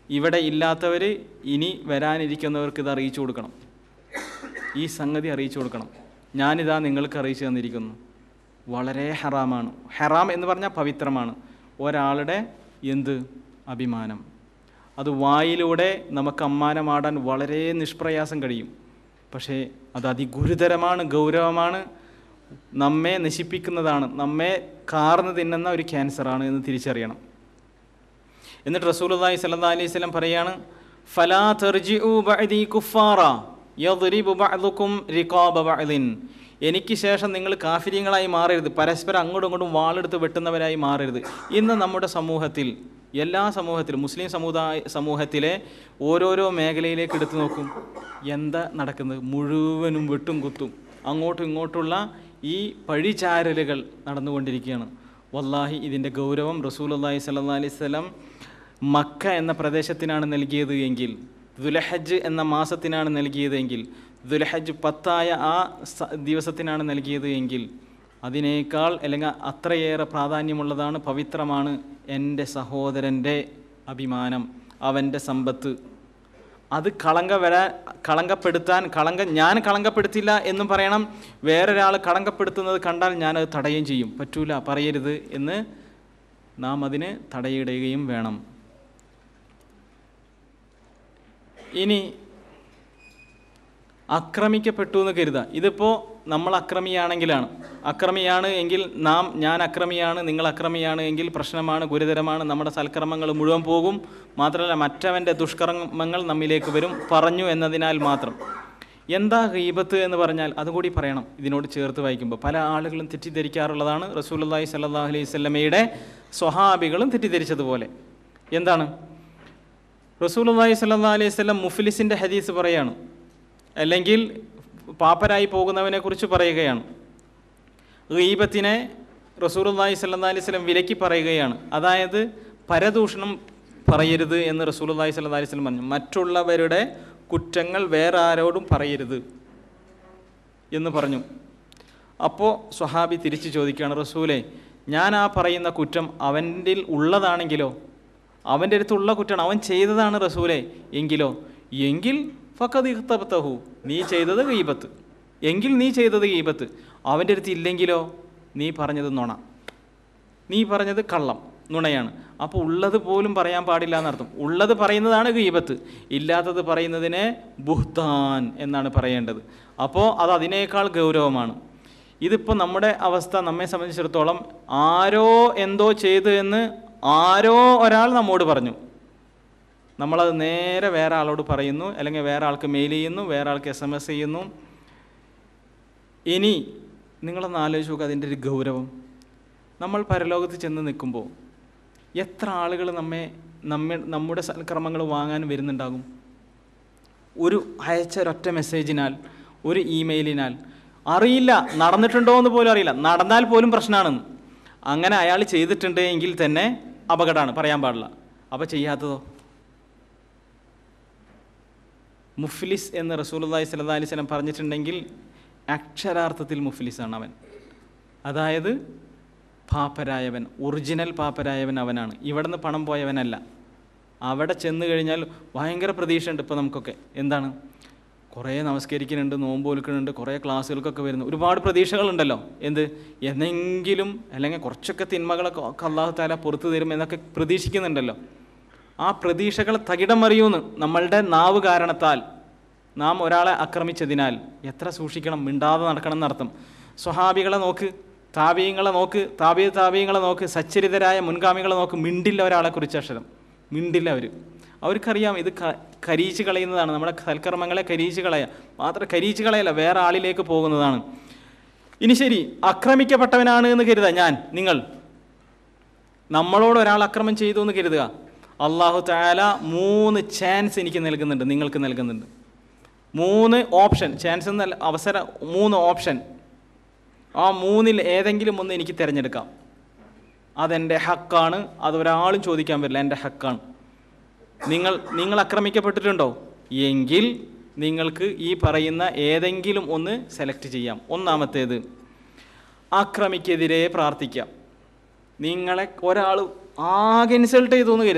ഇവിടെ ഇല്ലാത്തവർ ഇനി വരാനിരിക്കുന്നവർക്ക് ഇത് അറിയിച്ചു കൊടുക്കണം ഈ സംഗതി അറിയിച്ചു കൊടുക്കണം ഞാനിതാ നിങ്ങൾക്ക് അറിയിച്ചു തന്നിരിക്കുന്നു വളരെ ഹറാമാണ് ഹറാം എന്ന് പറഞ്ഞാൽ പവിത്രമാണ് ഒരാളുടെ എന്ത് അഭിമാനം അത് വായിലൂടെ നമുക്ക് അമ്മാനമാടാൻ വളരെ നിഷ്പ്രയാസം കഴിയും പക്ഷേ അത് അതിഗുരുതരമാണ് ഗൗരവമാണ് നമ്മെ നശിപ്പിക്കുന്നതാണ് നമ്മെ കാർന്ന് തിന്നുന്ന ഒരു ക്യാൻസറാണ് എന്ന് തിരിച്ചറിയണം എന്നിട്ട് റസൂലുള്ളാഹി സ്വല്ലല്ലാഹി അലൈഹി വസല്ലം പറയാണ് ഫലാ തർജിഉ ബഅദി കുഫാറ യദ്രിബു ബഅദുകും റിഖാബ ബഅദിൻ എനിക്ക് ശേഷം നിങ്ങൾ കാഫിര്യങ്ങളായി മാറരുത് പരസ്പരം അങ്ങോട്ടും ഇങ്ങോട്ടും വാളെടുത്ത് വെട്ടുന്നവരായി മാറരുത് ഇന്ന് നമ്മുടെ സമൂഹത്തിൽ എല്ലാ സമൂഹത്തിലും മുസ്ലിം സമുദായ സമൂഹത്തിലെ ഓരോരോ മേഖലയിലേക്ക് എടുത്തു നോക്കും എന്താ നടക്കുന്നത് മുഴുവനും വെട്ടും കുത്തും അങ്ങോട്ടും ഇങ്ങോട്ടുള്ള ഈ പഴിചാരലുകൾ നടന്നുകൊണ്ടിരിക്കുകയാണ് വല്ലാഹി ഇതിൻ്റെ ഗൗരവം റസൂലുള്ളാഹി സ്വല്ലല്ലാഹി അലൈഹി വസല്ലം മക്ക എന്ന പ്രദേശത്തിനാണ് നൽകിയത് എങ്കിൽ ദുലഹജ്ജ് എന്ന മാസത്തിനാണ് നൽകിയത് എങ്കിൽ ദുലഹജ്ജ് പത്തായ ആ സ- ദിവസത്തിനാണ് നൽകിയത് എങ്കിൽ അതിനേക്കാൾ അല്ലെങ്കിൽ അത്രയേറെ പ്രാധാന്യമുള്ളതാണ് പവിത്രമാണ് എൻ്റെ സഹോദരൻ്റെ അഭിമാനം അവൻ്റെ സമ്പത്ത് അത് കളങ്ക വരാൻ കളങ്കപ്പെടുത്താൻ കളങ്ക ഞാൻ കളങ്കപ്പെടുത്തില്ല എന്നും പറയണം വേറൊരാൾ കളങ്കപ്പെടുത്തുന്നത് കണ്ടാൽ ഞാനത് തടയുകയും ചെയ്യും പറ്റൂല പറയരുത് എന്ന് നാം അതിന് തടയിടുകയും വേണം ഇനി ആക്രമിക്കപ്പെട്ടു എന്ന് കരുതുക ഇതിപ്പോൾ നമ്മൾ അക്രമിയാണെങ്കിലാണ് അക്രമിയാണ് എങ്കിൽ നാം ഞാൻ അക്രമിയാണ് നിങ്ങൾ അക്രമിയാണ് എങ്കിൽ പ്രശ്നമാണ് ഗുരുതരമാണ് നമ്മുടെ സൽക്കർമ്മങ്ങൾ മുഴുവൻ പോകും മാത്രമല്ല മറ്റവൻ്റെ ദുഷ്കർമ്മങ്ങൾ നമ്മിലേക്ക് വരും പറഞ്ഞു എന്നതിനാൽ മാത്രം എന്താ ഗീബത്ത് എന്ന് പറഞ്ഞാൽ അതുകൂടി പറയണം ഇതിനോട് ചേർത്ത് വായിക്കുമ്പോൾ പല ആളുകളും തെറ്റിദ്ധരിക്കാറുള്ളതാണ് റസൂലുള്ളാഹി സ്വല്ലല്ലാഹു അലൈഹി വസല്ലമയുടെ സ്വഹാബികളും തെറ്റിദ്ധരിച്ചതുപോലെ എന്താണ് റസൂലുള്ളാഹി സ്വല്ലല്ലാഹു അലൈഹി വസല്ലം മുഫ്ലിസിൻ്റെ ഹദീസ് പറയാണ് അല്ലെങ്കിൽ പാപ്പരായി പോകുന്നവനെ കുറിച്ച് പറയുകയാണ് ഗീബത്തിനെ റസൂലുള്ളാഹി സ്വല്ലല്ലാഹി അലൈഹി വസല്ലം വിലക്കി പറയുകയാണ് അതായത് പരദൂഷണം പറയരുത് എന്ന് റസൂലുള്ളാഹി സ്വല്ലല്ലാഹി അലൈഹി വസല്ലം പറഞ്ഞു മറ്റുള്ളവരുടെ കുറ്റങ്ങൾ വേറെ ആരോടും പറയരുത് എന്ന് പറഞ്ഞു അപ്പോൾ സ്വഹാബി തിരിച്ചു ചോദിക്കുകയാണ് റസൂലെ ഞാൻ ആ പറയുന്ന കുറ്റം അവൻ്റെ ഉള്ളതാണെങ്കിലോ അവൻ്റെ അടുത്തുള്ള കുറ്റമാണ് അവൻ ചെയ്തതാണ് റസൂലെ എങ്കിലോ എങ്കിൽ ഫക്കത് ഇഖ്തബത്തഹു നീ ചെയ്തത് ഗീബത്ത് എങ്കിൽ നീ ചെയ്തത് ഗീബത്ത് അവൻ്റെ അടുത്ത് ഇല്ലെങ്കിലോ നീ പറഞ്ഞത് നുണ നീ പറഞ്ഞത് കള്ളം നുണയാണ് അപ്പോൾ ഉള്ളത് പോലും പറയാൻ പാടില്ല എന്നർത്ഥം ഉള്ളത് പറയുന്നതാണ് ഗീബത്ത് ഇല്ലാത്തത് പറയുന്നതിനെ ബുഹ്താൻ എന്നാണ് പറയേണ്ടത് അപ്പോൾ അത് അതിനേക്കാൾ ഗൗരവമാണ് ഇതിപ്പോൾ നമ്മുടെ അവസ്ഥ നമ്മെ സംബന്ധിച്ചിടത്തോളം ആരോ എന്തോ ചെയ്തു എന്ന് ആരോ ഒരാൾ നമ്മോട് പറഞ്ഞു നമ്മളത് നേരെ വേറെ ആളോട് പറയുന്നു അല്ലെങ്കിൽ വേറെ ആൾക്ക് മെയിൽ ചെയ്യുന്നു വേറെ ആൾക്ക് എസ് എം എസ് ചെയ്യുന്നു ഇനി നിങ്ങളൊന്ന് ആലോചിച്ച് നോക്കുക അതിൻ്റെ ഒരു ഗൗരവം നമ്മൾ പരലോകത്ത് ചെന്ന് നിൽക്കുമ്പോൾ എത്ര ആളുകൾ നമ്മെ നമ്മെ നമ്മുടെ സൽക്കർമ്മങ്ങൾ വാങ്ങാൻ വരുന്നുണ്ടാകും ഒരു അയച്ച ഒരൊറ്റ മെസ്സേജിനാൽ ഒരു ഇമെയിലിനാൽ അറിയില്ല നടന്നിട്ടുണ്ടോ എന്ന് പോലും അറിയില്ല നടന്നാൽ പോലും പ്രശ്നമാണെന്ന് അങ്ങനെ അയാൾ ചെയ്തിട്ടുണ്ട് എങ്കിൽ തന്നെ അപകടമാണ് പറയാൻ പാടില്ല അപ്പോൾ ചെയ്യാത്തതോ മുഫ്ലിസ് എന്ന് റസൂലുള്ളാഹി സ്വല്ലല്ലാഹി അലൈഹി വസല്ലം പറഞ്ഞിട്ടുണ്ടെങ്കിൽ അക്ഷരാർത്ഥത്തിൽ മുഫ്ലിസാണ് അവൻ അതായത് പാപ്പരായവൻ ഒറിജിനൽ പാപ്പരായവൻ അവനാണ് ഇവിടുന്ന് പണം പോയവനല്ല അവിടെ ചെന്ന് കഴിഞ്ഞാൽ ഭയങ്കര പ്രതീക്ഷയുണ്ട് ഇപ്പോൾ നമുക്കൊക്കെ എന്താണ് കുറേ നമസ്കരിക്കുന്നുണ്ട് നോമ്പ് കൊടുക്കുന്നുണ്ട് കുറേ ക്ലാസ്സുകൾക്കൊക്കെ വരുന്നു ഒരുപാട് പ്രതീക്ഷകളുണ്ടല്ലോ എന്ത് എന്നെങ്കിലും അല്ലെങ്കിൽ കുറച്ചൊക്കെ തിന്മകളൊക്കെ ഒക്കെ അള്ളാഹു താല പുറത്തു തരും എന്നൊക്കെ പ്രതീക്ഷിക്കുന്നുണ്ടല്ലോ ആ പ്രതീക്ഷകൾ തകിടം മറിയൂന്ന് നമ്മളുടെ നാവ് കാരണത്താൽ നാം ഒരാളെ ആക്രമിച്ചതിനാൽ എത്ര സൂക്ഷിക്കണം മിണ്ടാതെ നടക്കണം എന്നർത്ഥം സ്വഹാബികളെ നോക്ക് താപീയങ്ങളെ നോക്ക് താപീയ താപീയങ്ങളെ നോക്ക് സച്ചരിതരായ മുൻഗാമികളെ നോക്ക് മിണ്ടില്ല ഒരാളെ കുറിച്ച് അക്ഷരം മിണ്ടില്ല അവർ അവർക്കറിയാം ഇത് ക കരീച്ച് കളയുന്നതാണ് നമ്മുടെ സൽക്കർമ്മങ്ങളെ കരീച്ച് കളയുക മാത്രം കരീച്ച് കളയല്ല വേറെ ആളിലേക്ക് പോകുന്നതാണ് ഇനി ശരി ആക്രമിക്കപ്പെട്ടവനാണ് എന്ന് കരുതുക ഞാൻ നിങ്ങൾ നമ്മളോട് ഒരാൾ അക്രമം ചെയ്തു എന്ന് കരുതുക അള്ളാഹു താല മൂന്ന് ചാൻസ് എനിക്ക് നൽകുന്നുണ്ട് നിങ്ങൾക്ക് നൽകുന്നുണ്ട് മൂന്ന് ഓപ്ഷൻ ചാൻസ് എന്നല്ല അവസരം മൂന്ന് ഓപ്ഷൻ ആ മൂന്നിൽ ഏതെങ്കിലും ഒന്ന് എനിക്ക് തിരഞ്ഞെടുക്കാം അതെൻ്റെ ഹക്കാണ് അത് ഒരാളും ചോദിക്കാൻ പറ്റില്ല എൻ്റെ ഹക്കാണ് നിങ്ങൾ നിങ്ങൾ ആക്രമിക്കപ്പെട്ടിട്ടുണ്ടോ എങ്കിൽ നിങ്ങൾക്ക് ഈ പറയുന്ന ഏതെങ്കിലും ഒന്ന് സെലക്ട് ചെയ്യാം ഒന്നാമത്തേത് ആക്രമിക്കെതിരെ പ്രാർത്ഥിക്കാം നിങ്ങളെ ഒരാൾ ആകെ ഇൻസൾട്ട് ചെയ്തു എന്ന് കരുതാം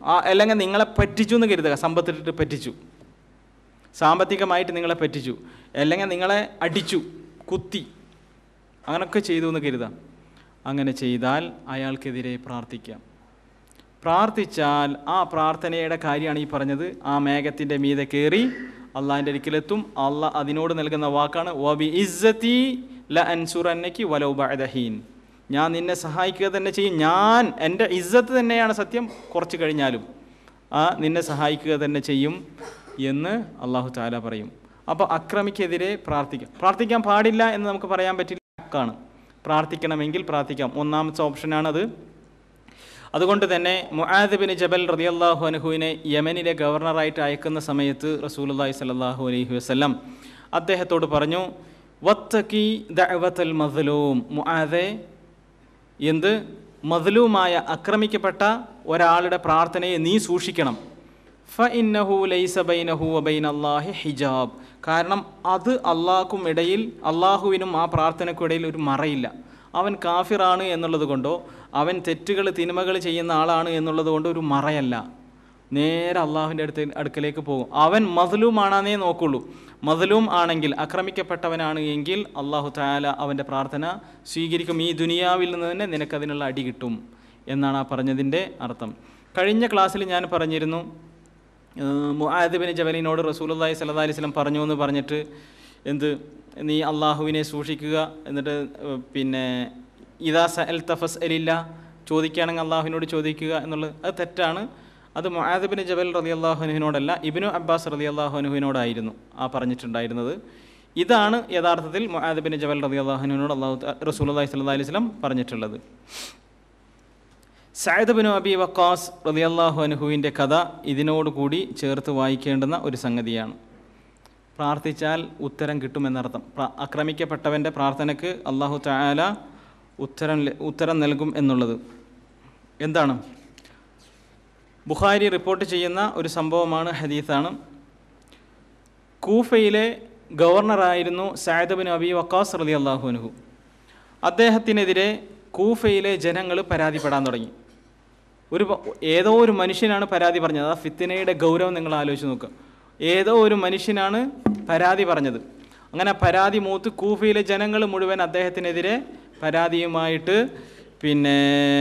ആ അല്ലെങ്കിൽ നിങ്ങളെ പറ്റിച്ചു എന്ന് കരുതുക സമ്പത്തിട്ടിട്ട് പറ്റിച്ചു സാമ്പത്തികമായിട്ട് നിങ്ങളെ പറ്റിച്ചു അല്ലെങ്കിൽ നിങ്ങളെ അടിച്ചു കുത്തി അങ്ങനൊക്കെ ചെയ്തു എന്ന് കരുതാം അങ്ങനെ ചെയ്താൽ അയാൾക്കെതിരെ പ്രാർത്ഥിക്കാം പ്രാർത്ഥിച്ചാൽ ആ പ്രാർത്ഥനയുടെ കാര്യമാണ് ഈ പറഞ്ഞത് ആ മേഘത്തിൻ്റെ മീതെ കയറി അള്ളാഹിൻ്റെ അടുക്കിലെത്തും അള്ളാഹ് അതിനോട് നൽകുന്ന വാക്കാണ് വബി ഇസ്സത്തി ല അൻസുറന്നയ്ക്ക് വലൗ ബഅദഹീൻ ഞാൻ നിന്നെ സഹായിക്കുക തന്നെ ചെയ്യും ഞാൻ എൻ്റെ ഇസ്സത്ത് തന്നെയാണ് സത്യം കുറച്ച് കഴിഞ്ഞാലും ആ നിന്നെ സഹായിക്കുക തന്നെ ചെയ്യും എന്ന് അള്ളാഹു താല പറയും അപ്പോൾ അക്രമിക്കെതിരെ പ്രാർത്ഥിക്കാം പ്രാർത്ഥിക്കാൻ പാടില്ല എന്ന് നമുക്ക് പറയാൻ പറ്റില്ല ഹക്കാണ് പ്രാർത്ഥിക്കണമെങ്കിൽ പ്രാർത്ഥിക്കാം ഒന്നാമത്തെ ഓപ്ഷനാണത് അതുകൊണ്ട് തന്നെ മുആദ് ബിൻ ജബൽ റളിയല്ലാഹു അൻഹുവിനെ യമനിലെ ഗവർണറായിട്ട് അയക്കുന്ന സമയത്ത് റസൂലുള്ളാഹി സ്വല്ലല്ലാഹു അലൈഹി വസല്ലം അദ്ദേഹത്തോട് പറഞ്ഞു വത്തക്കി ദഅവത്തൽ മദ്ലൂം മുആദെ എന്ത് മദ്ലൂമായ ആക്രമിക്കപ്പെട്ട ഒരാളുടെ പ്രാർത്ഥനയെ നീ സൂക്ഷിക്കണം ഫ ഇന്നഹു ലൈസ ബൈനഹു വബൈൻ അള്ളാഹി ഹിജാബ് കാരണം അത് അള്ളാഹ്ക്കും ഇടയിൽ അള്ളാഹുവിനും ആ പ്രാർത്ഥനയ്ക്കിടയിൽ ഒരു മറയില്ല അവൻ കാഫിറാണ് എന്നുള്ളത് കൊണ്ടോ അവൻ തെറ്റുകൾ തിന്മകൾ ചെയ്യുന്ന ആളാണ് എന്നുള്ളത് കൊണ്ട് ഒരു മറയല്ല നേരെ അള്ളാഹുവിൻ്റെ അടുത്ത് അടുക്കലേക്ക് പോകും അവൻ മദ്ലൂമാണെന്നേ നോക്കുള്ളൂ മദ്ലൂം ആണെങ്കിൽ ആക്രമിക്കപ്പെട്ടവനാണ് എങ്കിൽ അള്ളാഹു താല അവൻ്റെ പ്രാർത്ഥന സ്വീകരിക്കും ഈ ദുനിയാവിൽ നിന്ന് തന്നെ നിനക്കതിനുള്ള അടി കിട്ടും എന്നാണ് ആ പറഞ്ഞതിൻ്റെ അർത്ഥം കഴിഞ്ഞ ക്ലാസ്സിൽ ഞാൻ പറഞ്ഞിരുന്നു മുആദിബിന് ജബലിനോട് റസൂലുള്ളാഹി സ്വല്ലല്ലാഹി അലൈഹി വസല്ലം പറഞ്ഞു എന്ന് പറഞ്ഞിട്ട് എന്ത് നീ അള്ളാഹുവിനെ സൂക്ഷിക്കുക എന്നിട്ട് ഏഹ്, പിന്നെ ഇതാ സഅൽ തഫസ് അലില്ല ചോദിക്കുകയാണെങ്കിൽ അള്ളാഹുവിനോട് ചോദിക്കുക എന്നുള്ളത് അത് തെറ്റാണ് അത് മുആദിബിന് ജബൽ റതി അള്ളാഹുനുവിനോടല്ല ഇബിനു അബ്ബാസ് റതി അള്ളാഹുനുവിനോടായിരുന്നു ആ പറഞ്ഞിട്ടുണ്ടായിരുന്നത് ഇതാണ് യഥാർത്ഥത്തിൽ മുആദിബിന് ജബൽ റതി അള്ളാഹുനുവിനോട് അള്ളാഹു റസൂലുള്ളാഹി സ്വല്ലല്ലാഹി അലൈഹി വസല്ലം പറഞ്ഞിട്ടുള്ളത് സഅദ് ബിനു അബി വക്കാസ് റളിയല്ലാഹു അൻഹുവിൻ്റെ കഥ ഇതിനോടുകൂടി ചേർത്ത് വായിക്കേണ്ടുന്ന ഒരു സംഗതിയാണ് പ്രാർത്ഥിച്ചാൽ ഉത്തരം കിട്ടുമെന്നർത്ഥം പ്ര- ആക്രമിക്കപ്പെട്ടവൻ്റെ പ്രാർത്ഥനയ്ക്ക് അള്ളാഹു തആല ഉത്തരം ല- ഉത്തരം നൽകും എന്നുള്ളത് എന്താണ് ബുഖാരി റിപ്പോർട്ട് ചെയ്യുന്ന ഒരു സംഭവമാണ് ഹദീസാണ് കൂഫയിലെ ഗവർണറായിരുന്നു സഅദ് ബിൻ അബി വക്കാസ് റളി അള്ളാഹു അൻഹു അദ്ദേഹത്തിനെതിരെ കൂഫയിലെ ജനങ്ങൾ പരാതിപ്പെടാൻ തുടങ്ങി ഒരു പ- ഏതോ ഒരു മനുഷ്യനാണ് പരാതി പറഞ്ഞത് ആ ഫിത്തിനയുടെ ഗൗരവം നിങ്ങൾ ആലോചിച്ച് നോക്കുക ഏതോ ഒരു മനുഷ്യനാണ് പരാതി പറഞ്ഞത് അങ്ങനെ പരാതി മൂത്ത് കൂഫയിലെ ജനങ്ങൾ മുഴുവൻ അദ്ദേഹത്തിനെതിരെ പരാതിയുമായിട്ട് പിന്നെ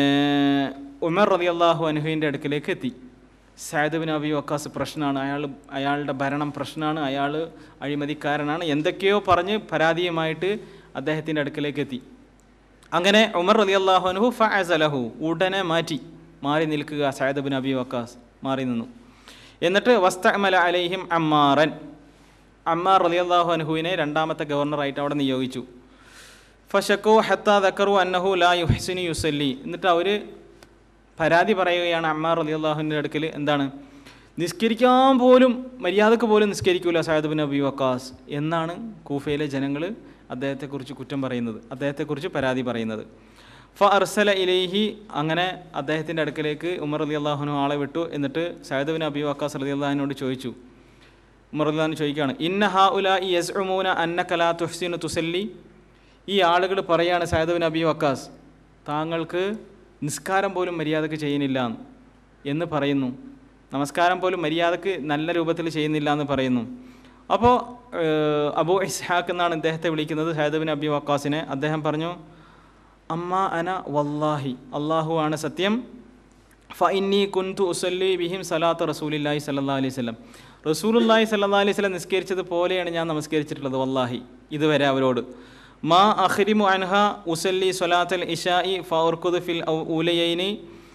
ഉമർ റതി അള്ളാഹു അനുഹുവിൻ്റെ അടുക്കിലേക്ക് എത്തി സയദ് ബിൻ അബി വക്കാസ് പ്രശ്നമാണ് അയാൾ അയാളുടെ ഭരണം പ്രശ്നമാണ് അയാൾ അഴിമതിക്കാരനാണ് എന്തൊക്കെയോ പറഞ്ഞ് പരാതിയുമായിട്ട് അദ്ദേഹത്തിൻ്റെ അടുക്കിലേക്ക് എത്തി അങ്ങനെ ഉമർ റലി അള്ളാഹുനഹു ഫഅസലഹു ഉടനെ മാറ്റി മാറി നിൽക്കുക സയദ് ബിൻ അബി വക്കാസ് മാറി നിന്നു എന്നിട്ട് വസ്തഅമല അലൈഹിം അമ്മാറൻ അമ്മാർ റലി അള്ളാഹു അൻഹുവിനെ രണ്ടാമത്തെ ഗവർണറായിട്ട് അവിടെ നിയോഗിച്ചു ഫഷക്കു ഹത്ത ദക്കറു അന്നഹു ലാ യുഹ്സിനു യുസല്ലി എന്നിട്ട് അവർ പരാതി പറയുകയാണ് അമ്മാർ റലി അള്ളാഹുവിൻ്റെ അടുക്കൽ എന്താണ് നിസ്കരിക്കാൻ പോലും മര്യാദക്ക് പോലും നിസ്കരിക്കൂല സയദ് ബിൻ അബി വക്കാസ് എന്നാണ് കൂഫയിലെ ജനങ്ങൾ അദ്ദേഹത്തെക്കുറിച്ച് കുറ്റം പറയുന്നത് അദ്ദേഹത്തെക്കുറിച്ച് പരാതി പറയുന്നത് ഫ അർസല ഇലൈഹി അങ്ങനെ അദ്ദേഹത്തിൻ്റെ അടുക്കലേക്ക് ഉമർ അലി അള്ളാഹുനു ആളെ വിട്ടു എന്നിട്ട് സയദ് ബിൻ അബി വക്കാസ് അലി അള്ളാഹിനോട് ചോദിച്ചു ഉമർ അള്ളഹാൻ ചോദിക്കുകയാണ് ഇന്ന ഹാ ഉല ഈ യസ് ഉമൂന അന്ന കലാ തുഹ്സിനു തുസല്ലി ഈ ആളുകൾ പറയാണ് സയദ് ബിൻ അബി വക്കാസ് താങ്കൾക്ക് നിസ്കാരം പോലും മര്യാദക്ക് ചെയ്യുന്നില്ല എന്ന് എന്ന് പറയുന്നു നമസ്കാരം പോലും മര്യാദക്ക് നല്ല രൂപത്തിൽ ചെയ്യുന്നില്ല എന്ന് പറയുന്നു അപ്പോൾ അബു ഇസ്ഹാഖ് എന്നാണ് ഇദ്ദേഹത്തെ വിളിക്കുന്നത് സയദ് ബിൻ അബി വക്കാസിനെ അദ്ദേഹം പറഞ്ഞു അമ്മ അന വല്ലാഹി അള്ളാഹു ആണ് സത്യം ഫഇന്നി കുന്തു ഉസല്ലി ബിഹിം സലാത്ത് റസൂലില്ലാഹി സല്ലല്ലാഹു അലൈഹി വസല്ലം റസൂലുള്ളാഹി സല്ലല്ലാഹു അലൈഹി വസല്ലം നിസ്കരിച്ചത് പോലെയാണ് ഞാൻ നമസ്കരിച്ചിട്ടുള്ളത് വല്ലാഹി ഇതുവരെ അവരോട് മാ അഖ്രിമു അൻഹ ഉസല്ലി സ്വലാത്തൽ ഇഷായി ഫൗർഖുദ് ഫിൽ ഔ- ഊലയൈനി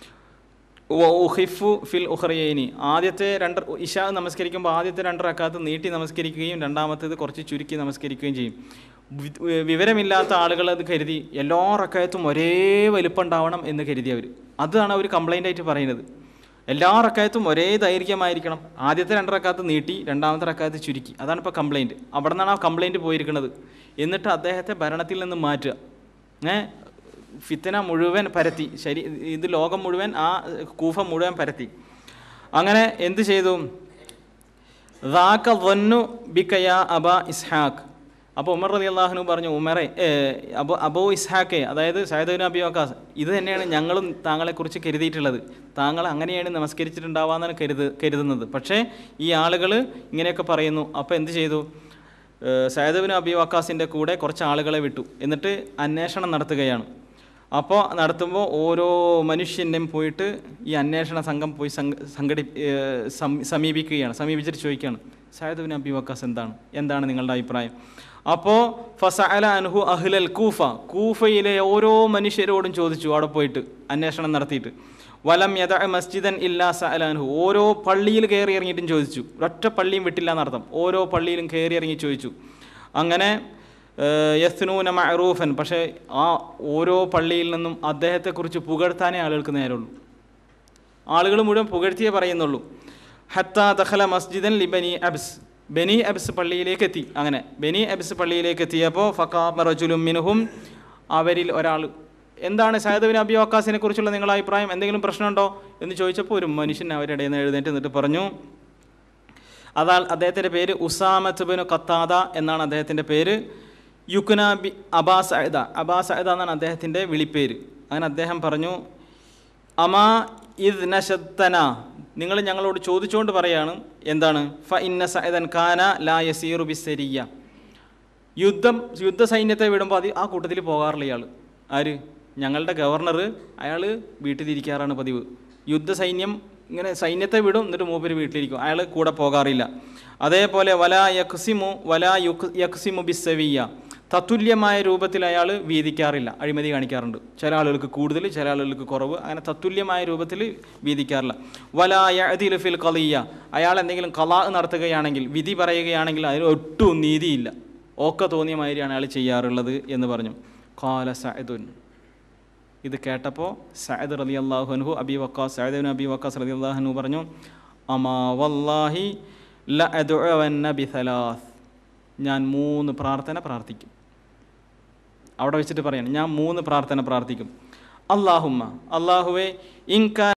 ഉഹിഫു ഫിൽ ഉഹ്റയൈനി ആദ്യത്തെ രണ്ട് ഇഷ നമസ്കരിക്കുമ്പോൾ ആദ്യത്തെ രണ്ട് റക്കാത്ത് നീട്ടി നമസ്കരിക്കുകയും രണ്ടാമത്തേത് കുറച്ച് ചുരുക്കി നമസ്കരിക്കുകയും ചെയ്യും വി- വിവരമില്ലാത്ത ആളുകൾ അത് കരുതി എല്ലാ റക്കായത്തും ഒരേ വലിപ്പം ഉണ്ടാവണം എന്ന് കരുതി അവർ അതാണ് അവർ കംപ്ലൈൻ്റ് ആയിട്ട് പറയുന്നത് എല്ലാ റക്കായത്തും ഒരേ ദൈർഘ്യമായിരിക്കണം ആദ്യത്തെ രണ്ട് റക്കാത്ത് നീട്ടി രണ്ടാമത്തെ റക്കാത്ത് ചുരുക്കി അതാണ് ഇപ്പോൾ കംപ്ലൈൻറ്റ് അവിടെ നിന്നാണ് ആ കംപ്ലൈൻറ്റ് പോയിരിക്കുന്നത് എന്നിട്ട് അദ്ദേഹത്തെ ഭരണത്തിൽ നിന്ന് മാറ്റുക ഏ ഫിത്തന മുഴുവൻ പരത്തി ശരി ഇത് ലോകം മുഴുവൻ ആ കൂഫ മുഴുവൻ പരത്തി അങ്ങനെ എന്ത് ചെയ്തു റാക്ക വന്നു ബിക്കയ അബ ഇസ്ഹാഖ് അപ്പോൾ ഉമർ റലി അള്ളാഹുനു പറഞ്ഞു ഉമറെ ഏ, അബോ അബോ ഇസ്ഹാക്കെ അതായത് സൈദുബിൻ അബി വക്കാസ് ഇത് തന്നെയാണ് ഞങ്ങളും താങ്കളെക്കുറിച്ച് കരുതിയിട്ടുള്ളത് താങ്കൾ അങ്ങനെയാണ് നമസ്കരിച്ചിട്ടുണ്ടാവാന്നാണ് കരുത് കരുതുന്നത് പക്ഷേ ഈ ആളുകൾ ഇങ്ങനെയൊക്കെ പറയുന്നു അപ്പോൾ എന്ത് ചെയ്തു സൈദുബിൻ അബി വക്കാസിൻ്റെ കൂടെ കുറച്ച് ആളുകളെ വിട്ടു എന്നിട്ട് അന്വേഷണം നടത്തുകയാണ് അപ്പോൾ നടത്തുമ്പോൾ ഓരോ മനുഷ്യൻ്റെയും പോയിട്ട് ഈ അന്വേഷണ സംഘം പോയി സംഘ സംഘടി ഏ, സം- സമീപിക്കുകയാണ് സമീപിച്ചിട്ട് ചോദിക്കുകയാണ് സായദുബിൻ അബി വക്കാസ് എന്താണ് എന്താണ് നിങ്ങളുടെ അഭിപ്രായം അപ്പോൾ ഫസഅല അൻഹു അഹ്ലൽ കൂഫ കൂഫയിലെ ഓരോ മനുഷ്യരോടും ചോദിച്ചു അവിടെ പോയിട്ട് അന്വേഷണം നടത്തിയിട്ട് വലം യദ മസ്ജിദൻ ഇല്ലാ സഅല അൻഹു ഓരോ പള്ളിയിൽ കയറി ഇറങ്ങിയിട്ടും ചോദിച്ചു ഒരൊറ്റ പള്ളിയും വിട്ടില്ല എന്നർത്ഥം ഓരോ പള്ളിയിലും കയറി ഇറങ്ങി ചോദിച്ചു അങ്ങനെ യസ്നൂന മഅറൂഫൻ പക്ഷേ ആ ഓരോ പള്ളിയിൽ നിന്നും അദ്ദേഹത്തെക്കുറിച്ച് പുകഴ്ത്താനേ ആളുകൾക്ക് നേരമുള്ളൂ ആളുകൾ മുഴുവൻ പുകഴ്ത്തിയേ പറയുന്നുള്ളൂ ഹത്ത ദഖല മസ്ജിദൻ ലിബനി അബ്സ് ബനി അബ്സ് പള്ളിയിലേക്ക് എത്തി അങ്ങനെ ബനി അബ്സ് പള്ളിയിലേക്ക് എത്തിയപ്പോൾ ഫക്കാമ റജുലും മിനുഹും അവരിൽ ഒരാൾ എന്താണ് സയദ് ബിൻ അബി വക്കാസിനെ കുറിച്ചുള്ള നിങ്ങളുടെ അഭിപ്രായം എന്തെങ്കിലും പ്രശ്നമുണ്ടോ എന്ന് ചോദിച്ചപ്പോൾ ഒരു മനുഷ്യൻ അവരുടെ ഇടയിൽ നിന്ന് എഴുന്നേറ്റ് എന്നിട്ട് പറഞ്ഞു അതാ അദ്ദേഹത്തിൻ്റെ പേര് ഉസാമത്ത് ബിൻ ഖത്താദ എന്നാണ് അദ്ദേഹത്തിൻ്റെ പേര് യുക്ന ബി അബാ സഅദ അബാ സഅദ എന്നാണ് അദ്ദേഹത്തിൻ്റെ വിളിപ്പേര് അങ്ങനെ അദ്ദേഹം പറഞ്ഞു അമാ ഇദ് നശത്തന നിങ്ങൾ ഞങ്ങളോട് ചോദിച്ചുകൊണ്ട് പറയാണ് എന്താണ് ഫ ഇന്ന സഅദൻ കാന ലാ യസീറു ബിസരിയ യുദ്ധം യുദ്ധ സൈന്യത്തെ വിടുമ്പോൾ അത് ആ കൂട്ടത്തിൽ പോകാറില്ല ഇയാൾ ആര് ഞങ്ങളുടെ ഗവർണർ അയാൾ വീട്ടിലിരിക്കാറാണ് പതിവ് യുദ്ധ സൈന്യം ഇങ്ങനെ സൈന്യത്തെ വിടും എന്നിട്ട് മൂപ്പര് വീട്ടിലിരിക്കും അയാൾ കൂടെ പോകാറില്ല അതേപോലെ വല യക്സിമു വല യുക് യക്സിമു ബിസവിയ തത്തുല്യമായ രൂപത്തിൽ അയാൾ വീതിക്കാറില്ല അഴിമതി കാണിക്കാറുണ്ട് ചില ആളുകൾക്ക് കൂടുതൽ ചില ആളുകൾക്ക് കുറവ് അങ്ങനെ തത്തുല്യമായ രൂപത്തിൽ വീതിക്കാറില്ല വല യഅദിലു ഫിൽ ഖളിയ അയാൾ എന്തെങ്കിലും കലാ നടത്തുകയാണെങ്കിൽ വിധി പറയുകയാണെങ്കിൽ അതിന് ഒട്ടും നീതിയില്ല ഒക്കെ തോന്നിയ മാതിരിയാണ് അയാൾ ചെയ്യാറുള്ളത് എന്ന് പറഞ്ഞു കാല സഅദുൻ ഇത് കേട്ടപ്പോൾ സഅദ് റലി അള്ളാഹുൻഹു Abi Waqqas Saad Abi Waqqas റലി അള്ളാഹുനു പറഞ്ഞു അമാ വല്ലാഹി ല അദ്ഉവന്ന ബിസലാസ് ഞാൻ മൂന്ന് പ്രാർത്ഥന പ്രാർത്ഥിക്കും അവിടെ വെച്ചിട്ട് പറയാണ് ഞാൻ മൂന്ന് പ്രാർത്ഥന പ്രാർത്ഥിക്കും അള്ളാഹുമ്മ അള്ളാഹുവെ ഇൻകാ